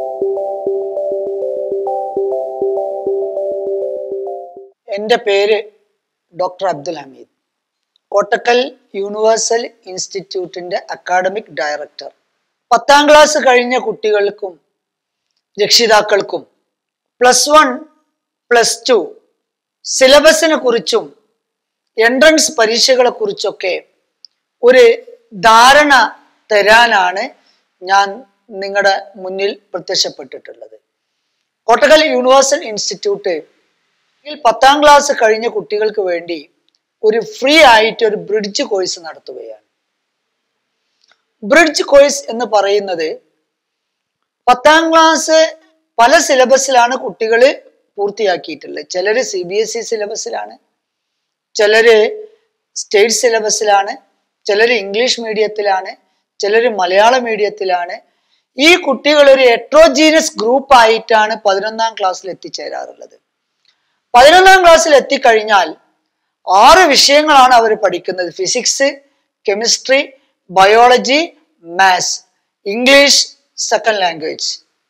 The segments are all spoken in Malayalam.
എൻ്റെ പേര് ഡോക്ടർ അബ്ദുൽ ഹമീദ് കോട്ടക്കൽ യൂണിവേഴ്സൽ ഇൻസ്റ്റിറ്റ്യൂട്ടിൻ്റെ അക്കാഡമിക് ഡയറക്ടർ പത്താം ക്ലാസ് കഴിഞ്ഞ കുട്ടികൾക്കും രക്ഷിതാക്കൾക്കും പ്ലസ് വൺ പ്ലസ് ടു സിലബസിനെ കുറിച്ചും എൻട്രൻസ് പരീക്ഷകളെ കുറിച്ചൊക്കെ ഒരു ധാരണ തരാനാണ് ഞാൻ നിങ്ങളുടെ മുന്നിൽ പ്രത്യക്ഷപ്പെട്ടിട്ടുള്ളത് കോട്ടക്കൽ യൂണിവേഴ്സൽ ഇൻസ്റ്റിറ്റ്യൂട്ട് ഇതിൽ പത്താം ക്ലാസ് കഴിഞ്ഞ കുട്ടികൾക്ക് വേണ്ടി ഒരു ഫ്രീ ആയിട്ട് ഒരു ബ്രിഡ്ജ് കോഴ്സ് നടത്തുകയാണ് ബ്രിഡ്ജ് കോഴ്സ് എന്ന് പറയുന്നത് പത്താം ക്ലാസ് പല സിലബസിലാണ് കുട്ടികൾ പൂർത്തിയാക്കിയിട്ടുള്ളത് ചിലര് സി ബി എസ് ഇ സിലബസിലാണ് ചിലര് സ്റ്റേറ്റ് സിലബസിലാണ് ചിലർ ഇംഗ്ലീഷ് മീഡിയത്തിലാണ് ചിലർ മലയാള മീഡിയത്തിലാണ് ഈ കുട്ടികൾ ഒരു എട്രോജീനസ് ഗ്രൂപ്പ് ആയിട്ടാണ് പതിനൊന്നാം ക്ലാസ്സിൽ എത്തിച്ചേരാറുള്ളത് പതിനൊന്നാം ക്ലാസ്സിൽ എത്തിക്കഴിഞ്ഞാൽ ആറ് വിഷയങ്ങളാണ് അവർ പഠിക്കുന്നത് physics chemistry biology maths English second language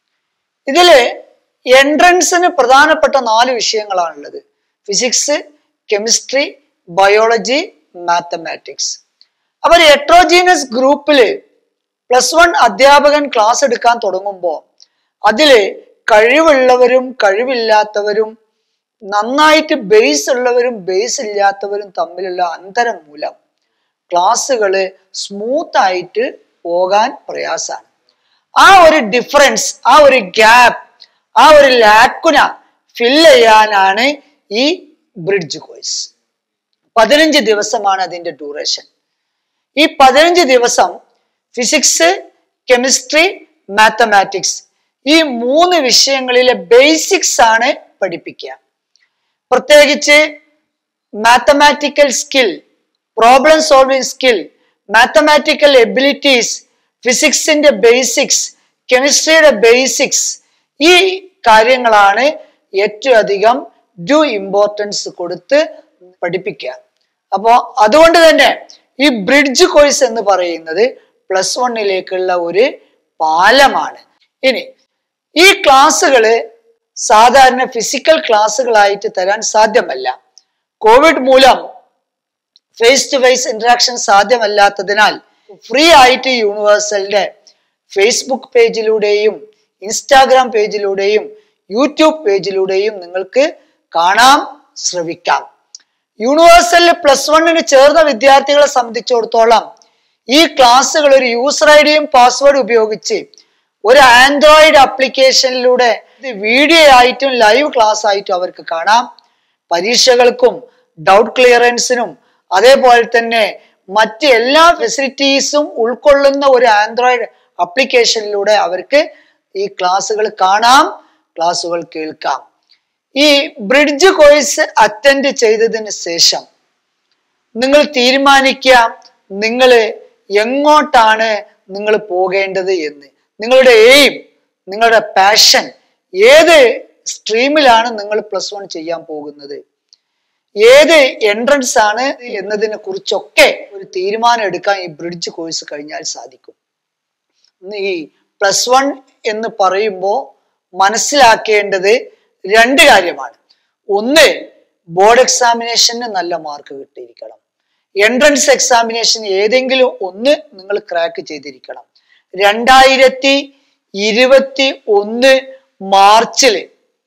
ഇതില് എൻട്രൻസിന് പ്രധാനപ്പെട്ട നാല് വിഷയങ്ങളാണുള്ളത് ഫിസിക്സ് കെമിസ്ട്രി ബയോളജി മാത്തമാറ്റിക്സ് അവർ എട്രോജീനസ് ഗ്രൂപ്പില് പ്ലസ് വൺ അധ്യാപകൻ ക്ലാസ് എടുക്കാൻ തുടങ്ങുമ്പോൾ അതില് കഴിവുള്ളവരും കഴിവില്ലാത്തവരും നന്നായിട്ട് ബേസ് ഉള്ളവരും ബേസ് ഇല്ലാത്തവരും തമ്മിലുള്ള അന്തരം മൂലം ക്ലാസ്സുകള് സ്മൂത്ത് ആയിട്ട് പോകാൻ പ്രയാസമാണ് ആ ഒരു ഡിഫറൻസ് ആ ഒരു ഗ്യാപ്പ് ആ ഒരു ലാക്കുന ഫില്ല് ചെയ്യാനാണ് ഈ ബ്രിഡ്ജ് കോഴ്സ് പതിനഞ്ച് ദിവസമാണ് അതിന്റെ ഡ്യൂറേഷൻ ഈ പതിനഞ്ച് ദിവസം ഫിസിക്സ് കെമിസ്ട്രി മാത്തമാറ്റിക്സ് ഈ മൂന്ന് വിഷയങ്ങളിലെ ബേസിക്സ് ആണ് പഠിപ്പിക്കുക പ്രത്യേകിച്ച് mathematical skill problem solving skill mathematical abilities ഫിസിക്സിന്റെ ബേസിക്സ് കെമിസ്ട്രിയുടെ ബേസിക്സ് ഈ കാര്യങ്ങളാണ് ഏറ്റവും അധികം ഡു ഇമ്പോർട്ടൻസ് കൊടുത്ത് പഠിപ്പിക്കുക അപ്പോൾ അതുകൊണ്ട് തന്നെ ഈ ബ്രിഡ്ജ് കോഴ്സ് എന്ന് പറയുന്നത് പ്ലസ് വണ്ണിലേക്കുള്ള ഒരു പാലമാണ് ഇനി ഈ ക്ലാസ്സുകള് സാധാരണ ഫിസിക്കൽ ക്ലാസ്സുകളായിട്ട് തരാൻ സാധ്യമല്ല കോവിഡ് മൂലം ഫേസ് ടു ഫേസ് ഇന്ററാക്ഷൻ സാധ്യമല്ലാത്തതിനാൽ ഫ്രീ ആയിട്ട് യൂണിവേഴ്സലിന്റെ ഫേസ്ബുക്ക് പേജിലൂടെയും ഇൻസ്റ്റാഗ്രാം പേജിലൂടെയും യൂട്യൂബ് പേജിലൂടെയും നിങ്ങൾക്ക് കാണാം ശ്രവിക്കാം യൂണിവേഴ്സലിൽ പ്ലസ് വണ്ണിന് ചേർന്ന വിദ്യാർത്ഥികളെ സംബന്ധിച്ചിടത്തോളം ഈ ക്ലാസ്സുകൾ ഒരു യൂസർ ഐ ഡിയും പാസ്വേഡ് ഉപയോഗിച്ച് ഒരു ആൻഡ്രോയിഡ് ആപ്ലിക്കേഷനിലൂടെ ഇത് വീഡിയോ ആയിട്ടും ലൈവ് ക്ലാസ് ആയിട്ടും അവർക്ക് കാണാം പരീക്ഷകൾക്കും ഡൗട്ട് ക്ലിയറൻസിനും അതേപോലെ തന്നെ മറ്റ് എല്ലാ ഫെസിലിറ്റീസും ഉൾക്കൊള്ളുന്ന ഒരു ആൻഡ്രോയിഡ് ആപ്ലിക്കേഷനിലൂടെ അവർക്ക് ഈ ക്ലാസ്സുകൾ കാണാം ക്ലാസ്സുകൾ കേൾക്കാം ഈ ബ്രിഡ്ജ് കോഴ്സ് അറ്റൻഡ് ചെയ്തതിന് ശേഷം നിങ്ങൾ തീരുമാനിക്കുക നിങ്ങൾ എങ്ങോട്ടാണ് നിങ്ങൾ പോകേണ്ടത് എന്ന് നിങ്ങളുടെ എയിം നിങ്ങളുടെ പാഷൻ ഏത് സ്ട്രീമിലാണ് നിങ്ങൾ പ്ലസ് വൺ ചെയ്യാൻ പോകുന്നത് ഏത് എൻട്രൻസ് ആണ് എന്നതിനെ കുറിച്ചൊക്കെ ഒരു തീരുമാനം എടുക്കാൻ ഈ ബ്രിഡ്ജ് കോഴ്സ് കഴിഞ്ഞാൽ സാധിക്കും ഇന്ന് ഈ പ്ലസ് വൺ എന്ന് പറയുമ്പോൾ മനസ്സിലാക്കേണ്ടത് രണ്ട് കാര്യമാണ് ഒന്ന് ബോർഡ് എക്സാമിനേഷന് നല്ല മാർക്ക് കിട്ടിയിരിക്കണം എൻട്രൻസ് എക്സാമിനേഷൻ ഏതെങ്കിലും ഒന്ന് നിങ്ങൾ ക്രാക്ക് ചെയ്തിരിക്കണം രണ്ടായിരത്തി ഇരുപത്തി ഒന്ന് മാർച്ചില്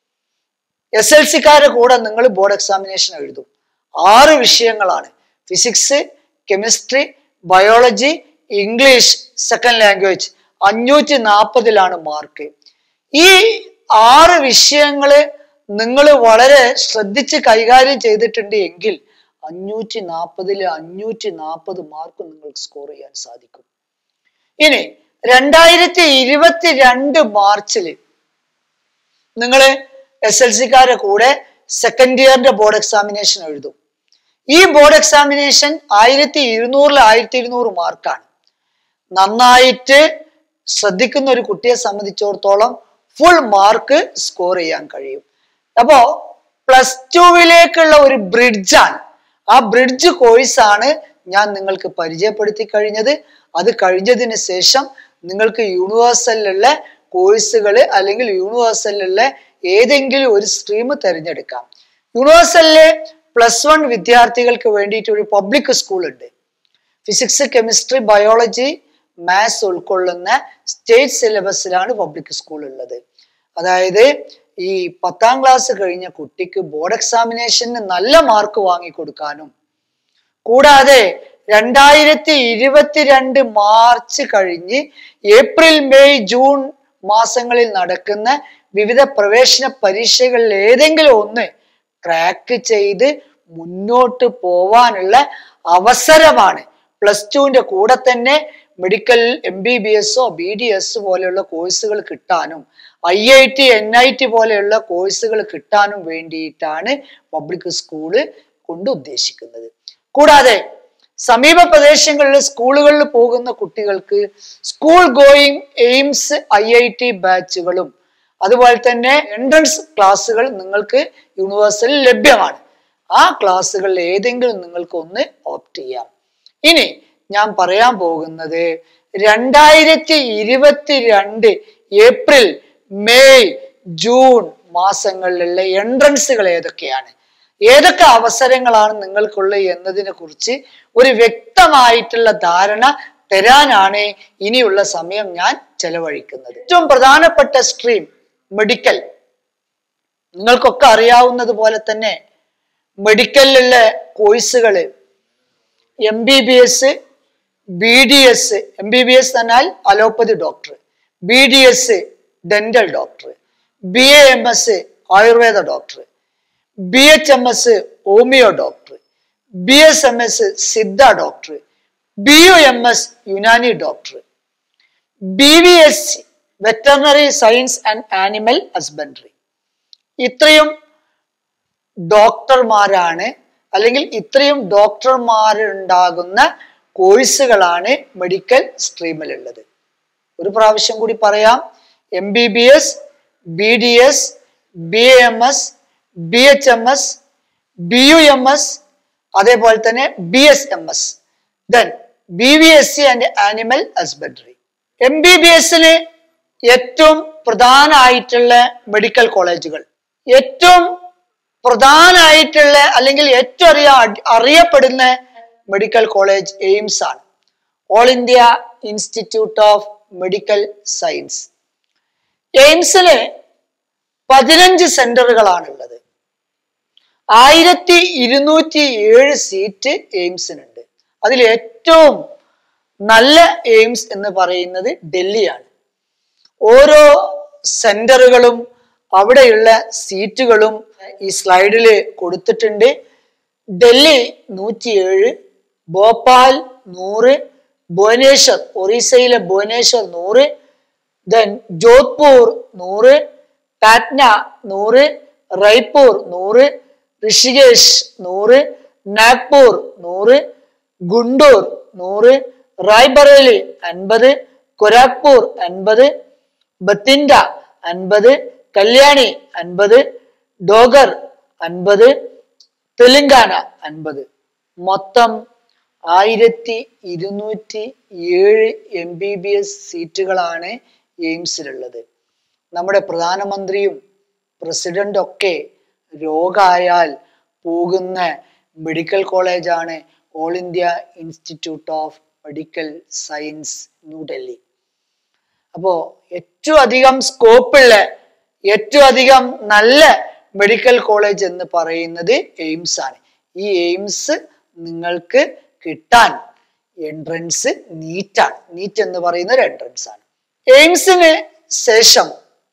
എസ് എൽ സിക്കാരുടെ കൂടെ നിങ്ങൾ ബോർഡ് എക്സാമിനേഷൻ എഴുതും ആറ് വിഷയങ്ങളാണ് physics chemistry biology English second language അഞ്ഞൂറ്റി നാൽപ്പതിലാണ് മാർക്ക് ഈ ആറ് വിഷയങ്ങള് നിങ്ങൾ വളരെ ശ്രദ്ധിച്ച് കൈകാര്യം ചെയ്തിട്ടുണ്ട് എങ്കിൽ അഞ്ഞൂറ്റി നാൽപ്പതിൽ അഞ്ഞൂറ്റി നാൽപ്പത് മാർക്ക് നിങ്ങൾക്ക് സ്കോർ ചെയ്യാൻ സാധിക്കും ഇനി രണ്ടായിരത്തി ഇരുപത്തി രണ്ട് മാർച്ചില് നിങ്ങൾ എസ് എൽ സിക്കാരുടെ കൂടെ സെക്കൻഡ് ഇയറിന്റെ ബോർഡ് എക്സാമിനേഷൻ എഴുതും ഈ ബോർഡ് എക്സാമിനേഷൻ ആയിരത്തി ഇരുന്നൂറിൽ ആയിരത്തി ഇരുന്നൂറ് മാർക്കാണ് നന്നായിട്ട് ശ്രദ്ധിക്കുന്ന ഒരു കുട്ടിയെ സംബന്ധിച്ചിടത്തോളം ഫുൾ മാർക്ക് സ്കോർ ചെയ്യാൻ കഴിയും അപ്പോ പ്ലസ് ടുവിലേക്കുള്ള ഒരു ബ്രിഡ്ജാണ് ആ ബ്രിഡ്ജ് കോഴ്സ് ആണ് ഞാൻ നിങ്ങൾക്ക് പരിചയപ്പെടുത്തി കഴിഞ്ഞത് അത് കഴിഞ്ഞതിന് ശേഷം നിങ്ങൾക്ക് യൂണിവേഴ്സലിലുള്ള കോഴ്സുകൾ അല്ലെങ്കിൽ യൂണിവേഴ്സലിലുള്ള ഏതെങ്കിലും ഒരു സ്ട്രീം തിരഞ്ഞെടുക്കാം യൂണിവേഴ്സലിലെ പ്ലസ് വൺ വിദ്യാർത്ഥികൾക്ക് വേണ്ടിയിട്ട് ഒരു പബ്ലിക് സ്കൂൾ ഉണ്ട് ഫിസിക്സ് കെമിസ്ട്രി ബയോളജി മാത്സ് ഉൾക്കൊള്ളുന്ന സ്റ്റേറ്റ് സിലബസിലാണ് പബ്ലിക് സ്കൂൾ ഉള്ളത് അതായത് ഈ പത്താം ക്ലാസ് കഴിഞ്ഞ കുട്ടിക്ക് ബോർഡ് എക്സാമിനേഷന് നല്ല മാർക്ക് വാങ്ങിക്കൊടുക്കാനും കൂടാതെ രണ്ടായിരത്തി ഇരുപത്തിരണ്ട് മാർച്ച് കഴിഞ്ഞ് ഏപ്രിൽ മെയ് ജൂൺ മാസങ്ങളിൽ നടക്കുന്ന വിവിധ പ്രവേശന പരീക്ഷകളിൽ ഏതെങ്കിലും ഒന്ന് ക്രാക്ക് ചെയ്ത് മുന്നോട്ട് പോവാനുള്ള അവസരമാണ് പ്ലസ് ടുവിന്റെ കൂടെ തന്നെ മെഡിക്കൽ എം ബി ബി എസോ ബി ഡി എസ് പോലെയുള്ള കോഴ്സുകൾ കിട്ടാനും I I T N I T പോലെയുള്ള കോഴ്സുകൾ കിട്ടാനും വേണ്ടിയിട്ടാണ് പബ്ലിക് സ്കൂള് കൊണ്ട് ഉദ്ദേശിക്കുന്നത് കൂടാതെ സമീപ പ്രദേശങ്ങളിൽ സ്കൂളുകളിൽ പോകുന്ന കുട്ടികൾക്ക് school going AIIMS I I T ബാച്ചുകളും അതുപോലെ തന്നെ എൻട്രൻസ് ക്ലാസ്സുകൾ നിങ്ങൾക്ക് യൂണിവേഴ്സിറ്റിയിൽ ലഭ്യമാണ് ആ ക്ലാസ്സുകളിൽ ഏതെങ്കിലും നിങ്ങൾക്ക് ഒന്ന് ഓപ്റ്റ് ചെയ്യാം ഇനി ഞാൻ പറയാൻ പോകുന്നത് രണ്ടായിരത്തി ഇരുപത്തിരണ്ട് ഏപ്രിൽ മെയ് ജൂൺ മാസങ്ങളിലുള്ള എൻട്രൻസുകൾ ഏതൊക്കെയാണ് ഏതൊക്കെ അവസരങ്ങളാണ് നിങ്ങൾക്കുള്ളത് എന്നതിനെ കുറിച്ച് ഒരു വ്യക്തമായിട്ടുള്ള ധാരണ തരാനാണ് ഇനിയുള്ള സമയം ഞാൻ ചെലവഴിക്കുന്നത് ഏറ്റവും പ്രധാനപ്പെട്ട സ്ട്രീം മെഡിക്കൽ നിങ്ങൾക്കൊക്കെ അറിയാവുന്നത് പോലെ തന്നെ മെഡിക്കലിലുള്ള കോഴ്സുകൾ M B B S B D S M B B S എന്നാൽ allopathy doctor B D S dental doctor B A M S Ayurveda doctor B H M S homeo doctor B S M S Siddha doctor B U M S Unani doctor B V S veterinary science and animal husbandry ഇത്രയും ഡോക്ടർമാരാണ് അല്ലെങ്കിൽ ഇത്രയും ഡോക്ടർമാരുണ്ടാകുന്ന കോഴ്സുകളാണ് മെഡിക്കൽ സ്ട്രീമിലുള്ളത് ഒരു പ്രാവശ്യം കൂടി പറയാം M B B S B D S B M S B H M S B U M S അതേപോലെ തന്നെ B S M S then B V S C and animal husbandry M B B എസിന് ഏറ്റവും പ്രധാനമായിട്ടുള്ള മെഡിക്കൽ കോളേജുകൾ ഏറ്റവും പ്രധാനമായിട്ടുള്ള അല്ലെങ്കിൽ ഏറ്റവും അറിയ അറിയപ്പെടുന്ന മെഡിക്കൽ കോളേജ് എയിംസ് ആണ് all India institute of medical science എയിംസിന് പതിനഞ്ച് സെന്ററുകളാണുള്ളത് ആയിരത്തി ഇരുന്നൂറ്റി ഏഴ് സീറ്റ് എയിംസിനുണ്ട് അതിൽ ഏറ്റവും നല്ല എയിംസ് എന്ന് പറയുന്നത് ഡൽഹിയാണ് ഓരോ സെന്ററുകളും അവിടെയുള്ള സീറ്റുകളും ഈ സ്ലൈഡിൽ കൊടുത്തിട്ടുണ്ട് ഡൽഹി നൂറ്റിയേഴ് ഭോപ്പാൽ നൂറ് ഭുവനേശ്വർ ഒറീസയിലെ ഭുവനേശ്വർ നൂറ് ദെൻ ജോധ്പൂർ നൂറ് പാറ്റ്ന നൂറ് റൈപ്പൂർ നൂറ് ഋഷികേശ് നൂറ് നാഗ്പൂർ നൂറ് ഗുണ്ടൂർ നൂറ് റായ്ബറേലി അൻപത് കൊരാക്പൂർ അൻപത് ബത്തിൻഡ അൻപത് കല്യാണി അൻപത് ഡോഗർ അൻപത് തെലങ്കാന അൻപത് മൊത്തം ആയിരത്തി ഇരുന്നൂറ്റി ഏഴ് എം ബി ബി എസ് സീറ്റുകളാണ് എയിംസിലുള്ളത് നമ്മുടെ പ്രധാനമന്ത്രിയും പ്രസിഡന്റും ഒക്കെ രോഗമായാൽ പോകുന്ന മെഡിക്കൽ കോളേജാണ് all India institute of medical science New Delhi അപ്പോ ഏറ്റവും അധികം സ്കോപ്പുള്ള ഏറ്റവും അധികം നല്ല മെഡിക്കൽ കോളേജ് എന്ന് പറയുന്നത് എയിംസ് ആണ് ഈ എയിംസ് നിങ്ങൾക്ക് കിട്ടാൻ എൻട്രൻസ് നീറ്റാണ് നീറ്റ് എന്ന് പറയുന്ന ഒരു എൻട്രൻസ് ആണ് എയിംസിന് ശേഷം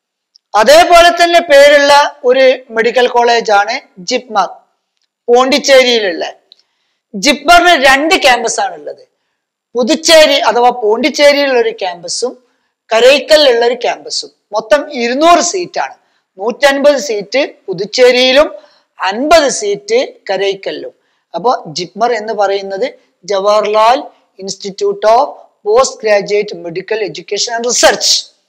അതേപോലെ തന്നെ പേരുള്ള ഒരു മെഡിക്കൽ കോളേജാണ് ജിപ്മർ പോണ്ടിച്ചേരിയിലുള്ള ജിപ്മറിന് രണ്ട് ക്യാമ്പസ് ആണ് ഉള്ളത് പുതുച്ചേരി അഥവാ പോണ്ടിച്ചേരിയിലുള്ള ഒരു ക്യാമ്പസും കരൈക്കലിലുള്ള ഒരു ക്യാമ്പസും മൊത്തം ഇരുന്നൂറ് സീറ്റാണ് നൂറ്റൻപത് സീറ്റ് പുതുച്ചേരിയിലും അൻപത് സീറ്റ് കരൈക്കലിലും അപ്പോൾ ജിപ്മർ എന്ന് പറയുന്നത് Jawaharlal institute of post graduate medical education and research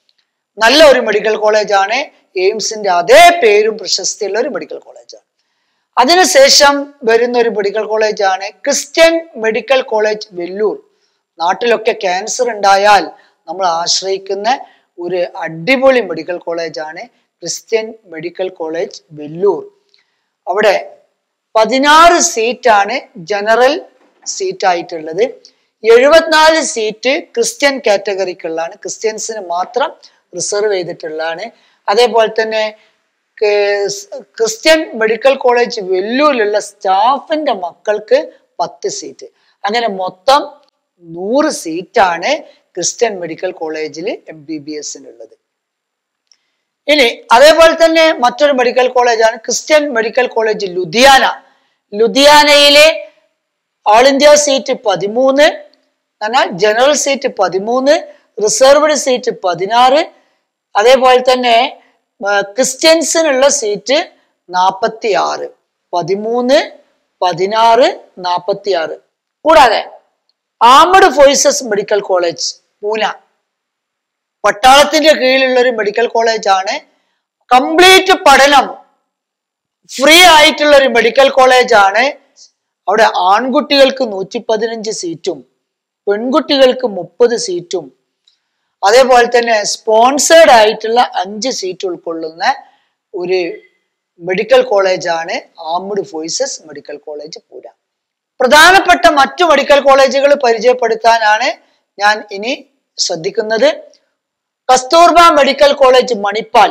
നല്ല ഒരു മെഡിക്കൽ കോളേജാണ് എയിംസിന്റെ അതേ പേരും പ്രശസ്തിയുള്ള ഒരു മെഡിക്കൽ കോളേജാണ് അതിനുശേഷം വരുന്ന ഒരു മെഡിക്കൽ കോളേജാണ് ക്രിസ്ത്യൻ മെഡിക്കൽ കോളേജ് വെല്ലൂർ നാട്ടിലൊക്കെ ക്യാൻസർ ഉണ്ടായാൽ നമ്മൾ ആശ്രയിക്കുന്ന ഒരു അടിപൊളി മെഡിക്കൽ കോളേജാണ് ക്രിസ്ത്യൻ മെഡിക്കൽ കോളേജ് വെല്ലൂർ അവിടെ പതിനാറ് സീറ്റാണ് ജനറൽ സീറ്റ് ആയിട്ടുള്ളത് എഴുപത്തിനാല് സീറ്റ് ക്രിസ്ത്യൻ കാറ്റഗറിക്കുള്ളതാണ് ക്രിസ്ത്യൻസിന് മാത്രം റിസർവ് ചെയ്തിട്ടുള്ളതാണ് അതേപോലെ തന്നെ കേ- ക്രിസ്ത്യൻ മെഡിക്കൽ കോളേജ് വെല്ലൂരിലുള്ള സ്റ്റാഫിന്റെ മക്കൾക്ക് പത്ത് സീറ്റ് അങ്ങനെ മൊത്തം നൂറ് സീറ്റാണ് ക്രിസ്ത്യൻ മെഡിക്കൽ കോളേജിൽ എം ബി ബി എസിനുള്ളത് ഇനി അതേപോലെ തന്നെ മറ്റൊരു മെഡിക്കൽ കോളേജാണ് ക്രിസ്ത്യൻ മെഡിക്കൽ കോളേജ് ലുധിയാന ലുധിയാനയിലെ ഓൾ ഇന്ത്യ സീറ്റ് പതിമൂന്ന് എന്നാൽ ജനറൽ സീറ്റ് പതിമൂന്ന് റിസർവ്ഡ് സീറ്റ് പതിനാറ് അതേപോലെ തന്നെ ആ, ക്രിസ്ത്യൻസിനുള്ള സീറ്റ് നാൽപ്പത്തി ആറ് പതിമൂന്ന് പതിനാറ് നാൽപ്പത്തി ആറ് കൂടാതെ armed forces medical college Poona പട്ടാളത്തിന്റെ കീഴിലുള്ള ഒരു മെഡിക്കൽ കോളേജാണ് കംപ്ലീറ്റ് പഠനം ഫ്രീ ആയിട്ടുള്ള ഒരു മെഡിക്കൽ കോളേജാണ് അവിടെ ആൺകുട്ടികൾക്ക് നൂറ്റി പതിനഞ്ച് സീറ്റും പെൺകുട്ടികൾക്ക് മുപ്പത് സീറ്റും അതേപോലെ തന്നെ സ്പോൺസേഡ് ആയിട്ടുള്ള അഞ്ച് സീറ്റ് ഉൾക്കൊള്ളുന്ന ഒരു മെഡിക്കൽ കോളേജാണ് ആംഡ് ഫോഴ്സസ് മെഡിക്കൽ കോളേജ് പൂര പ്രധാനപ്പെട്ട മറ്റു മെഡിക്കൽ കോളേജുകൾ പരിചയപ്പെടുത്താനാണ് ഞാൻ ഇനി ശ്രദ്ധിക്കുന്നത് Kasturba medical college Manipal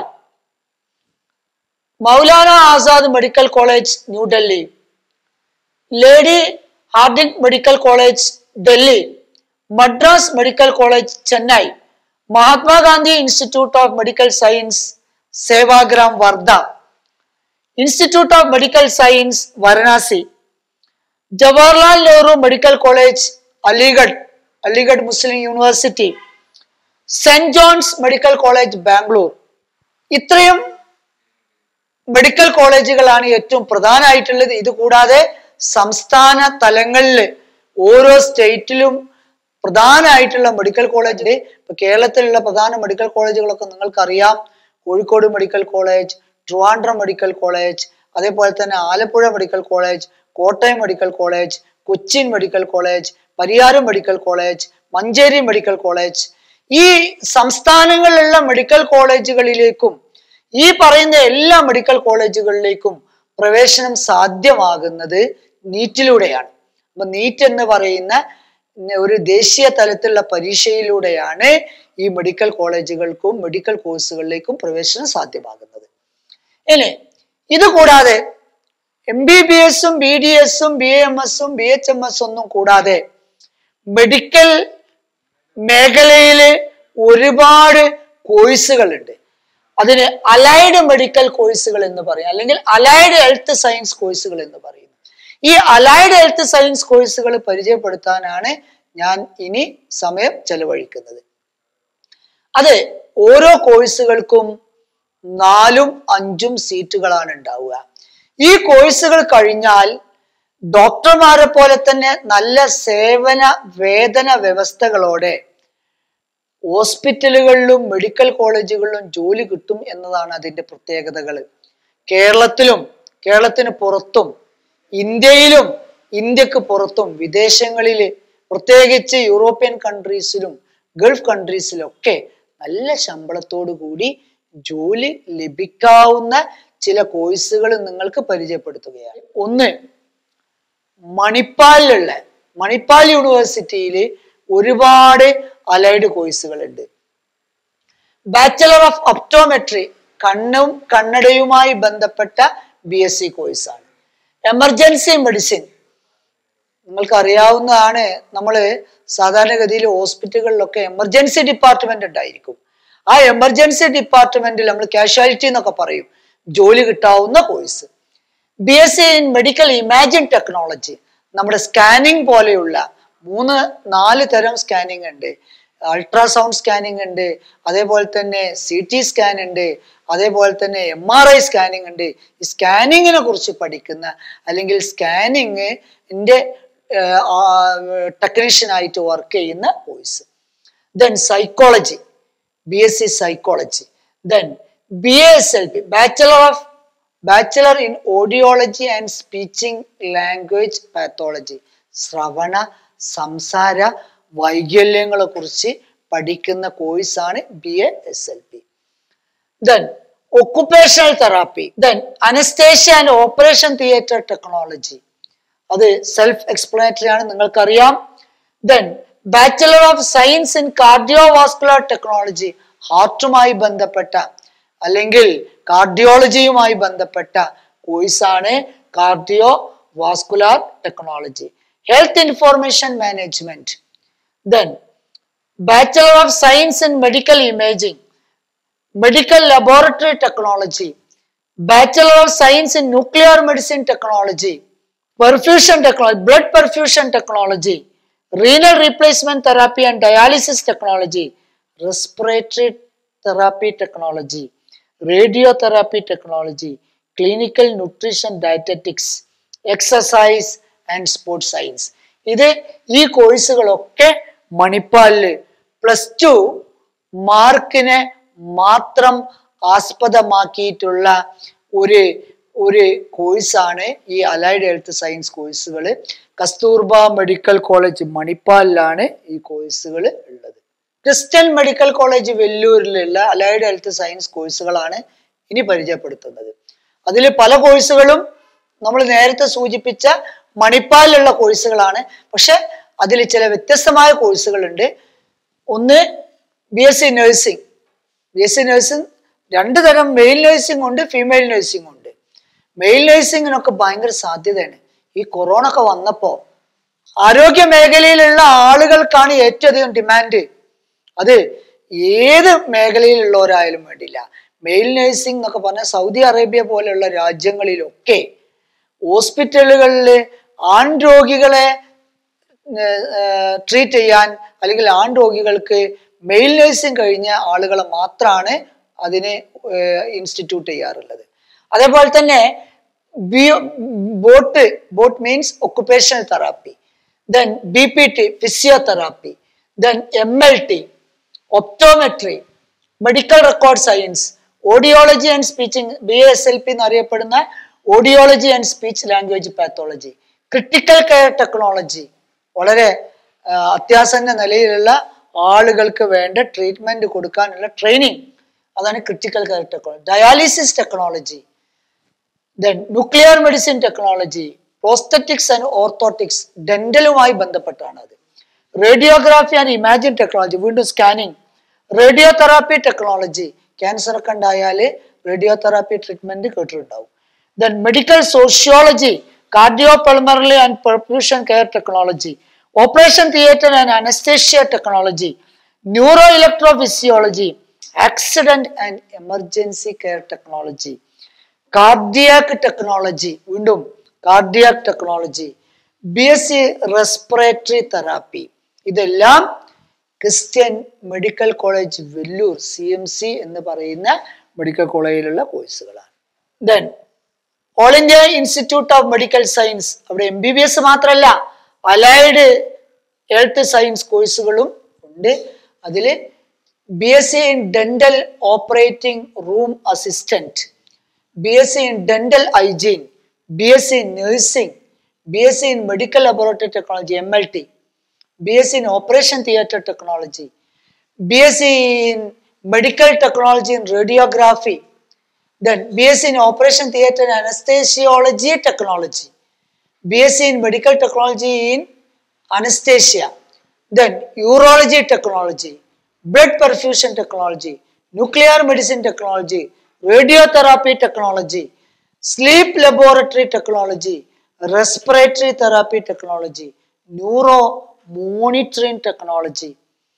Maulana Azad medical college New Delhi lady Hardinge medical college Delhi Madras medical college Chennai Mahatma Gandhi institute of medical science Sevagram Wardha institute of medical science Varanasi Jawaharlal Nehru medical college Aligarh Aligarh Muslim university saint John's medical college Bangalore ഇത്രയും മെഡിക്കൽ കോളേജുകളാണ് ഏറ്റവും പ്രധാനമായിട്ടുള്ളത് ഇത് കൂടാതെ സംസ്ഥാന തലങ്ങളിൽ ഓരോ സ്റ്റേറ്റിലും പ്രധാനമായിട്ടുള്ള മെഡിക്കൽ കോളേജിൽ ഇപ്പൊ കേരളത്തിലുള്ള പ്രധാന മെഡിക്കൽ കോളേജുകളൊക്കെ നിങ്ങൾക്കറിയാം Kozhikode medical college Trivandrum medical college അതേപോലെ തന്നെ Alappuzha medical college Kottayam medical college Cochin medical college Pariyaram medical college Manjeri medical college ഈ സംസ്ഥാനങ്ങളിലുള്ള മെഡിക്കൽ കോളേജുകളിലേക്കും ഈ പറയുന്ന എല്ലാ മെഡിക്കൽ കോളേജുകളിലേക്കും പ്രവേശനം സാധ്യമാകുന്നത് നീറ്റിലൂടെയാണ് അപ്പൊ നീറ്റ് എന്ന് പറയുന്ന ഒരു ദേശീയ തലത്തിലുള്ള പരീക്ഷയിലൂടെയാണ് ഈ മെഡിക്കൽ കോളേജുകൾക്കും മെഡിക്കൽ കോഴ്സുകളിലേക്കും പ്രവേശനം സാധ്യമാകുന്നത് ഇനി ഇത് കൂടാതെ എം ബി ബി എസും ബി ഡി എസും ബി എം എസും ബി എച്ച് എം എസ് ഒന്നും കൂടാതെ മെഡിക്കൽ മേഖലയില് ഒരുപാട് കോഴ്സുകളുണ്ട് അതിന് അലൈഡ് മെഡിക്കൽ കോഴ്സുകൾ എന്ന് പറയും അല്ലെങ്കിൽ അലൈഡ് ഹെൽത്ത് സയൻസ് കോഴ്സുകൾ എന്ന് പറയുന്നു ഈ അലൈഡ് ഹെൽത്ത് സയൻസ് കോഴ്സുകൾ പരിചയപ്പെടുത്താനാണ് ഞാൻ ഇനി സമയം ചെലവഴിക്കുന്നത് അത് ഓരോ കോഴ്സുകൾക്കും നാലും അഞ്ചും സീറ്റുകളാണ് ഉണ്ടാവുക ഈ കോഴ്സുകൾ കഴിഞ്ഞാൽ ഡോക്ടർമാരെ പോലെ തന്നെ നല്ല സേവന വേതന വ്യവസ്ഥകളോടെ ഹോസ്പിറ്റലുകളിലും മെഡിക്കൽ കോളേജുകളിലും ജോലി കിട്ടും എന്നതാണ് അതിന്റെ പ്രത്യേകതകൾ കേരളത്തിലും കേരളത്തിന് പുറത്തും ഇന്ത്യയിലും ഇന്ത്യക്ക് പുറത്തും വിദേശങ്ങളിൽ പ്രത്യേകിച്ച് യൂറോപ്യൻ കൺട്രീസിലും ഗൾഫ് കൺട്രീസിലും ഒക്കെ നല്ല ശമ്പളത്തോടു കൂടി ജോലി ലഭിക്കാവുന്ന ചില കോഴ്സുകൾ നിങ്ങൾക്ക് പരിചയപ്പെടുത്തുകയാണ് ഒന്ന് മണിപ്പാലിലുള്ള മണിപ്പാൽ യൂണിവേഴ്സിറ്റിയിൽ ഒരുപാട് അലൈഡ് കോഴ്സുകളുണ്ട് ബാച്ചലർ ഓഫ് ഒപ്റ്റോമെട്രി കണ്ണും കണ്ണടയുമായി ബന്ധപ്പെട്ട ബി എസ് സി കോഴ്സാണ് എമർജൻസി മെഡിസിൻ നിങ്ങൾക്ക് അറിയാവുന്നതാണ് നമ്മൾ സാധാരണഗതിയിൽ ഹോസ്പിറ്റലുകളിലൊക്കെ എമർജൻസി ഡിപ്പാർട്ട്മെന്റ് ഉണ്ടായിരിക്കും ആ എമർജൻസി ഡിപ്പാർട്ട്മെന്റിൽ നമ്മൾ കാഷ്വാലിറ്റി എന്നൊക്കെ പറയും ജോലി കിട്ടാവുന്ന course B S C in medical imaging technology നമ്മുടെ സ്കാനിങ് പോലെയുള്ള മൂന്ന് നാല് തരം സ്കാനിങ് ഉണ്ട് അൾട്രാസൗണ്ട് സ്കാനിങ് ഉണ്ട് അതേപോലെ തന്നെ സി ടി സ്കാൻ ഉണ്ട് അതേപോലെ തന്നെ എം ആർ ഐ സ്കാനിങ് ഉണ്ട് ഈ സ്കാനിങ്ങിനെ കുറിച്ച് പഠിക്കുന്ന അല്ലെങ്കിൽ സ്കാനിങ്ങിന്റെ ടെക്നീഷ്യൻ ആയിട്ട് വർക്ക് ചെയ്യുന്ന കോഴ്സ് then psychology B S C psychology then B S L P bachelor of bachelor in audiology and speeching language pathology ശ്രവണ സംസാര വൈകല്യങ്ങളെ കുറിച്ച് പഠിക്കുന്ന കോഴ്സാണ് B A S L P then occupational therapy then anaesthesia and operation theatre technology അത് സെൽഫ് എക്സ്പ്ലനേറ്ററി ആണ് നിങ്ങൾക്കറിയാം then bachelor of science in cardiovascular technology ഹാർട്ടുമായി ബന്ധപ്പെട്ട അല്ലെങ്കിൽ കാർഡിയോളജിയുമായി ബന്ധപ്പെട്ട കോഴ്സാണ് cardio vascular technology health information management then bachelor of science in medical imaging medical laboratory technology bachelor of science in nuclear medicine technology perfusion technology blood perfusion technology renal replacement therapy and dialysis technology respiratory therapy technology radio therapy technology clinical nutrition dietetics exercise and sports science ഇത് ഈ കോഴ്സുകളൊക്കെ മണിപ്പാലില് പ്ലസ് ടു മാർക്കിനെ മാത്രം ആസ്പദമാക്കിയിട്ടുള്ള ഒരു ഒരു കോഴ്സാണ് ഈ അലൈഡ് ഹെൽത്ത് സയൻസ് കോഴ്സുകൾ കസ്തൂർബ മെഡിക്കൽ കോളേജ് മണിപ്പാലിലാണ് ഈ കോഴ്സുകൾ ഉള്ളത് ക്രിസ്ത്യൻ മെഡിക്കൽ കോളേജ് വെല്ലൂരിലുള്ള അലൈഡ് ഹെൽത്ത് സയൻസ് കോഴ്സുകളാണ് ഇനി പരിചയപ്പെടുത്തുന്നത് അതിൽ പല കോഴ്സുകളും നമ്മൾ നേരത്തെ സൂചിപ്പിച്ച മണിപ്പാലിലുള്ള കോഴ്സുകളാണ് പക്ഷെ അതിൽ ചില വ്യത്യസ്തമായ കോഴ്സുകളുണ്ട് ഒന്ന് B S C nursing B S C nursing രണ്ട് തരം മെയിൽ നഴ്സിംഗ് ഉണ്ട് ഫീമെയിൽ നഴ്സിംഗ് ഉണ്ട് മെയിൽ നഴ്സിംഗിനൊക്കെ ഭയങ്കര സാധ്യതയാണ് ഈ കൊറോണ ഒക്കെ വന്നപ്പോ ആരോഗ്യ മേഖലയിലുള്ള ആളുകൾക്കാണ് ഏറ്റവും അധികം ഡിമാൻഡ് അത് ഏത് മേഖലയിലുള്ളവരായാലും വേണ്ടില്ല മെയിൽ നഴ്സിംഗ് എന്നൊക്കെ പറഞ്ഞാൽ സൗദി അറേബ്യ പോലെയുള്ള രാജ്യങ്ങളിലൊക്കെ ഹോസ്പിറ്റലുകളിൽ ആൺ രോഗികളെ ട്രീറ്റ് ചെയ്യാൻ അല്ലെങ്കിൽ ആൺ രോഗികൾക്ക് മെയിൽ നഴ്സിംഗ് കഴിഞ്ഞ ആളുകളെ മാത്രമാണ് അതിനെ ഇൻസ്റ്റിറ്റ്യൂട്ട് ചെയ്യാറുള്ളത് അതേപോലെ തന്നെ ബിയോ BOT BOT means occupational therapy then B P T physiotherapy then M L T optometry medical record science audiology and speeching B S L P എന്നറിയപ്പെടുന്ന audiology and speech language pathology critical care technology വളരെ ആ, അത്യാസന്ന നിലയിലുള്ള ആളുകൾക്ക് വേണ്ട ട്രീറ്റ്മെന്റ് കൊടുക്കാനുള്ള ട്രെയിനിങ് അതാണ് critical care technology dialysis technology then nuclear medicine technology prosthetics and orthotics ഡെന്റലുമായി ബന്ധപ്പെട്ടാണ് അത് റേഡിയോഗ്രാഫി ആൻഡ് ഇമാജിൻ ടെക്നോളജി വീണ്ടും scanning radio therapy technology cancer ഒക്കെ ഉണ്ടായാൽ റേഡിയോ തെറാപ്പി ട്രീറ്റ്മെന്റ് കേട്ടിട്ടുണ്ടാവും then medical sociology cardio pulmonary and perfusion care technology operation theatre and anaesthesia technology neuro electrophysiology accident and emergency care technology cardiac technology വീണ്ടും cardiac technology B S C respiratory therapy ഇതെല്ലാം Christian medical college Vellore C M C എന്ന് പറയുന്ന മെഡിക്കൽ കോളേജിലുള്ള കോഴ്സുകളാണ് then all India institute of medical science അവിടെ എം ബി ബി എസ് മാത്രമല്ല അലൈഡ് ഹെൽത്ത് സയൻസ് കോഴ്സുകളും ഉണ്ട് അതിൽ B S C in dental operating room assistant B S C in dental hygiene B S C in nursing B S C in medical laboratory technology M L T B S C in operation theatre technology B S C in medical technology in radiography then BSc in Operation Theatre and Anesthesiology Technology, BSc in Medical Technology in Anesthesia, then Urology Technology, Blood Perfusion Technology, Nuclear Medicine Technology, Radiotherapy Technology, Sleep Laboratory Technology, Respiratory Therapy Technology, Neuro Monitoring Technology,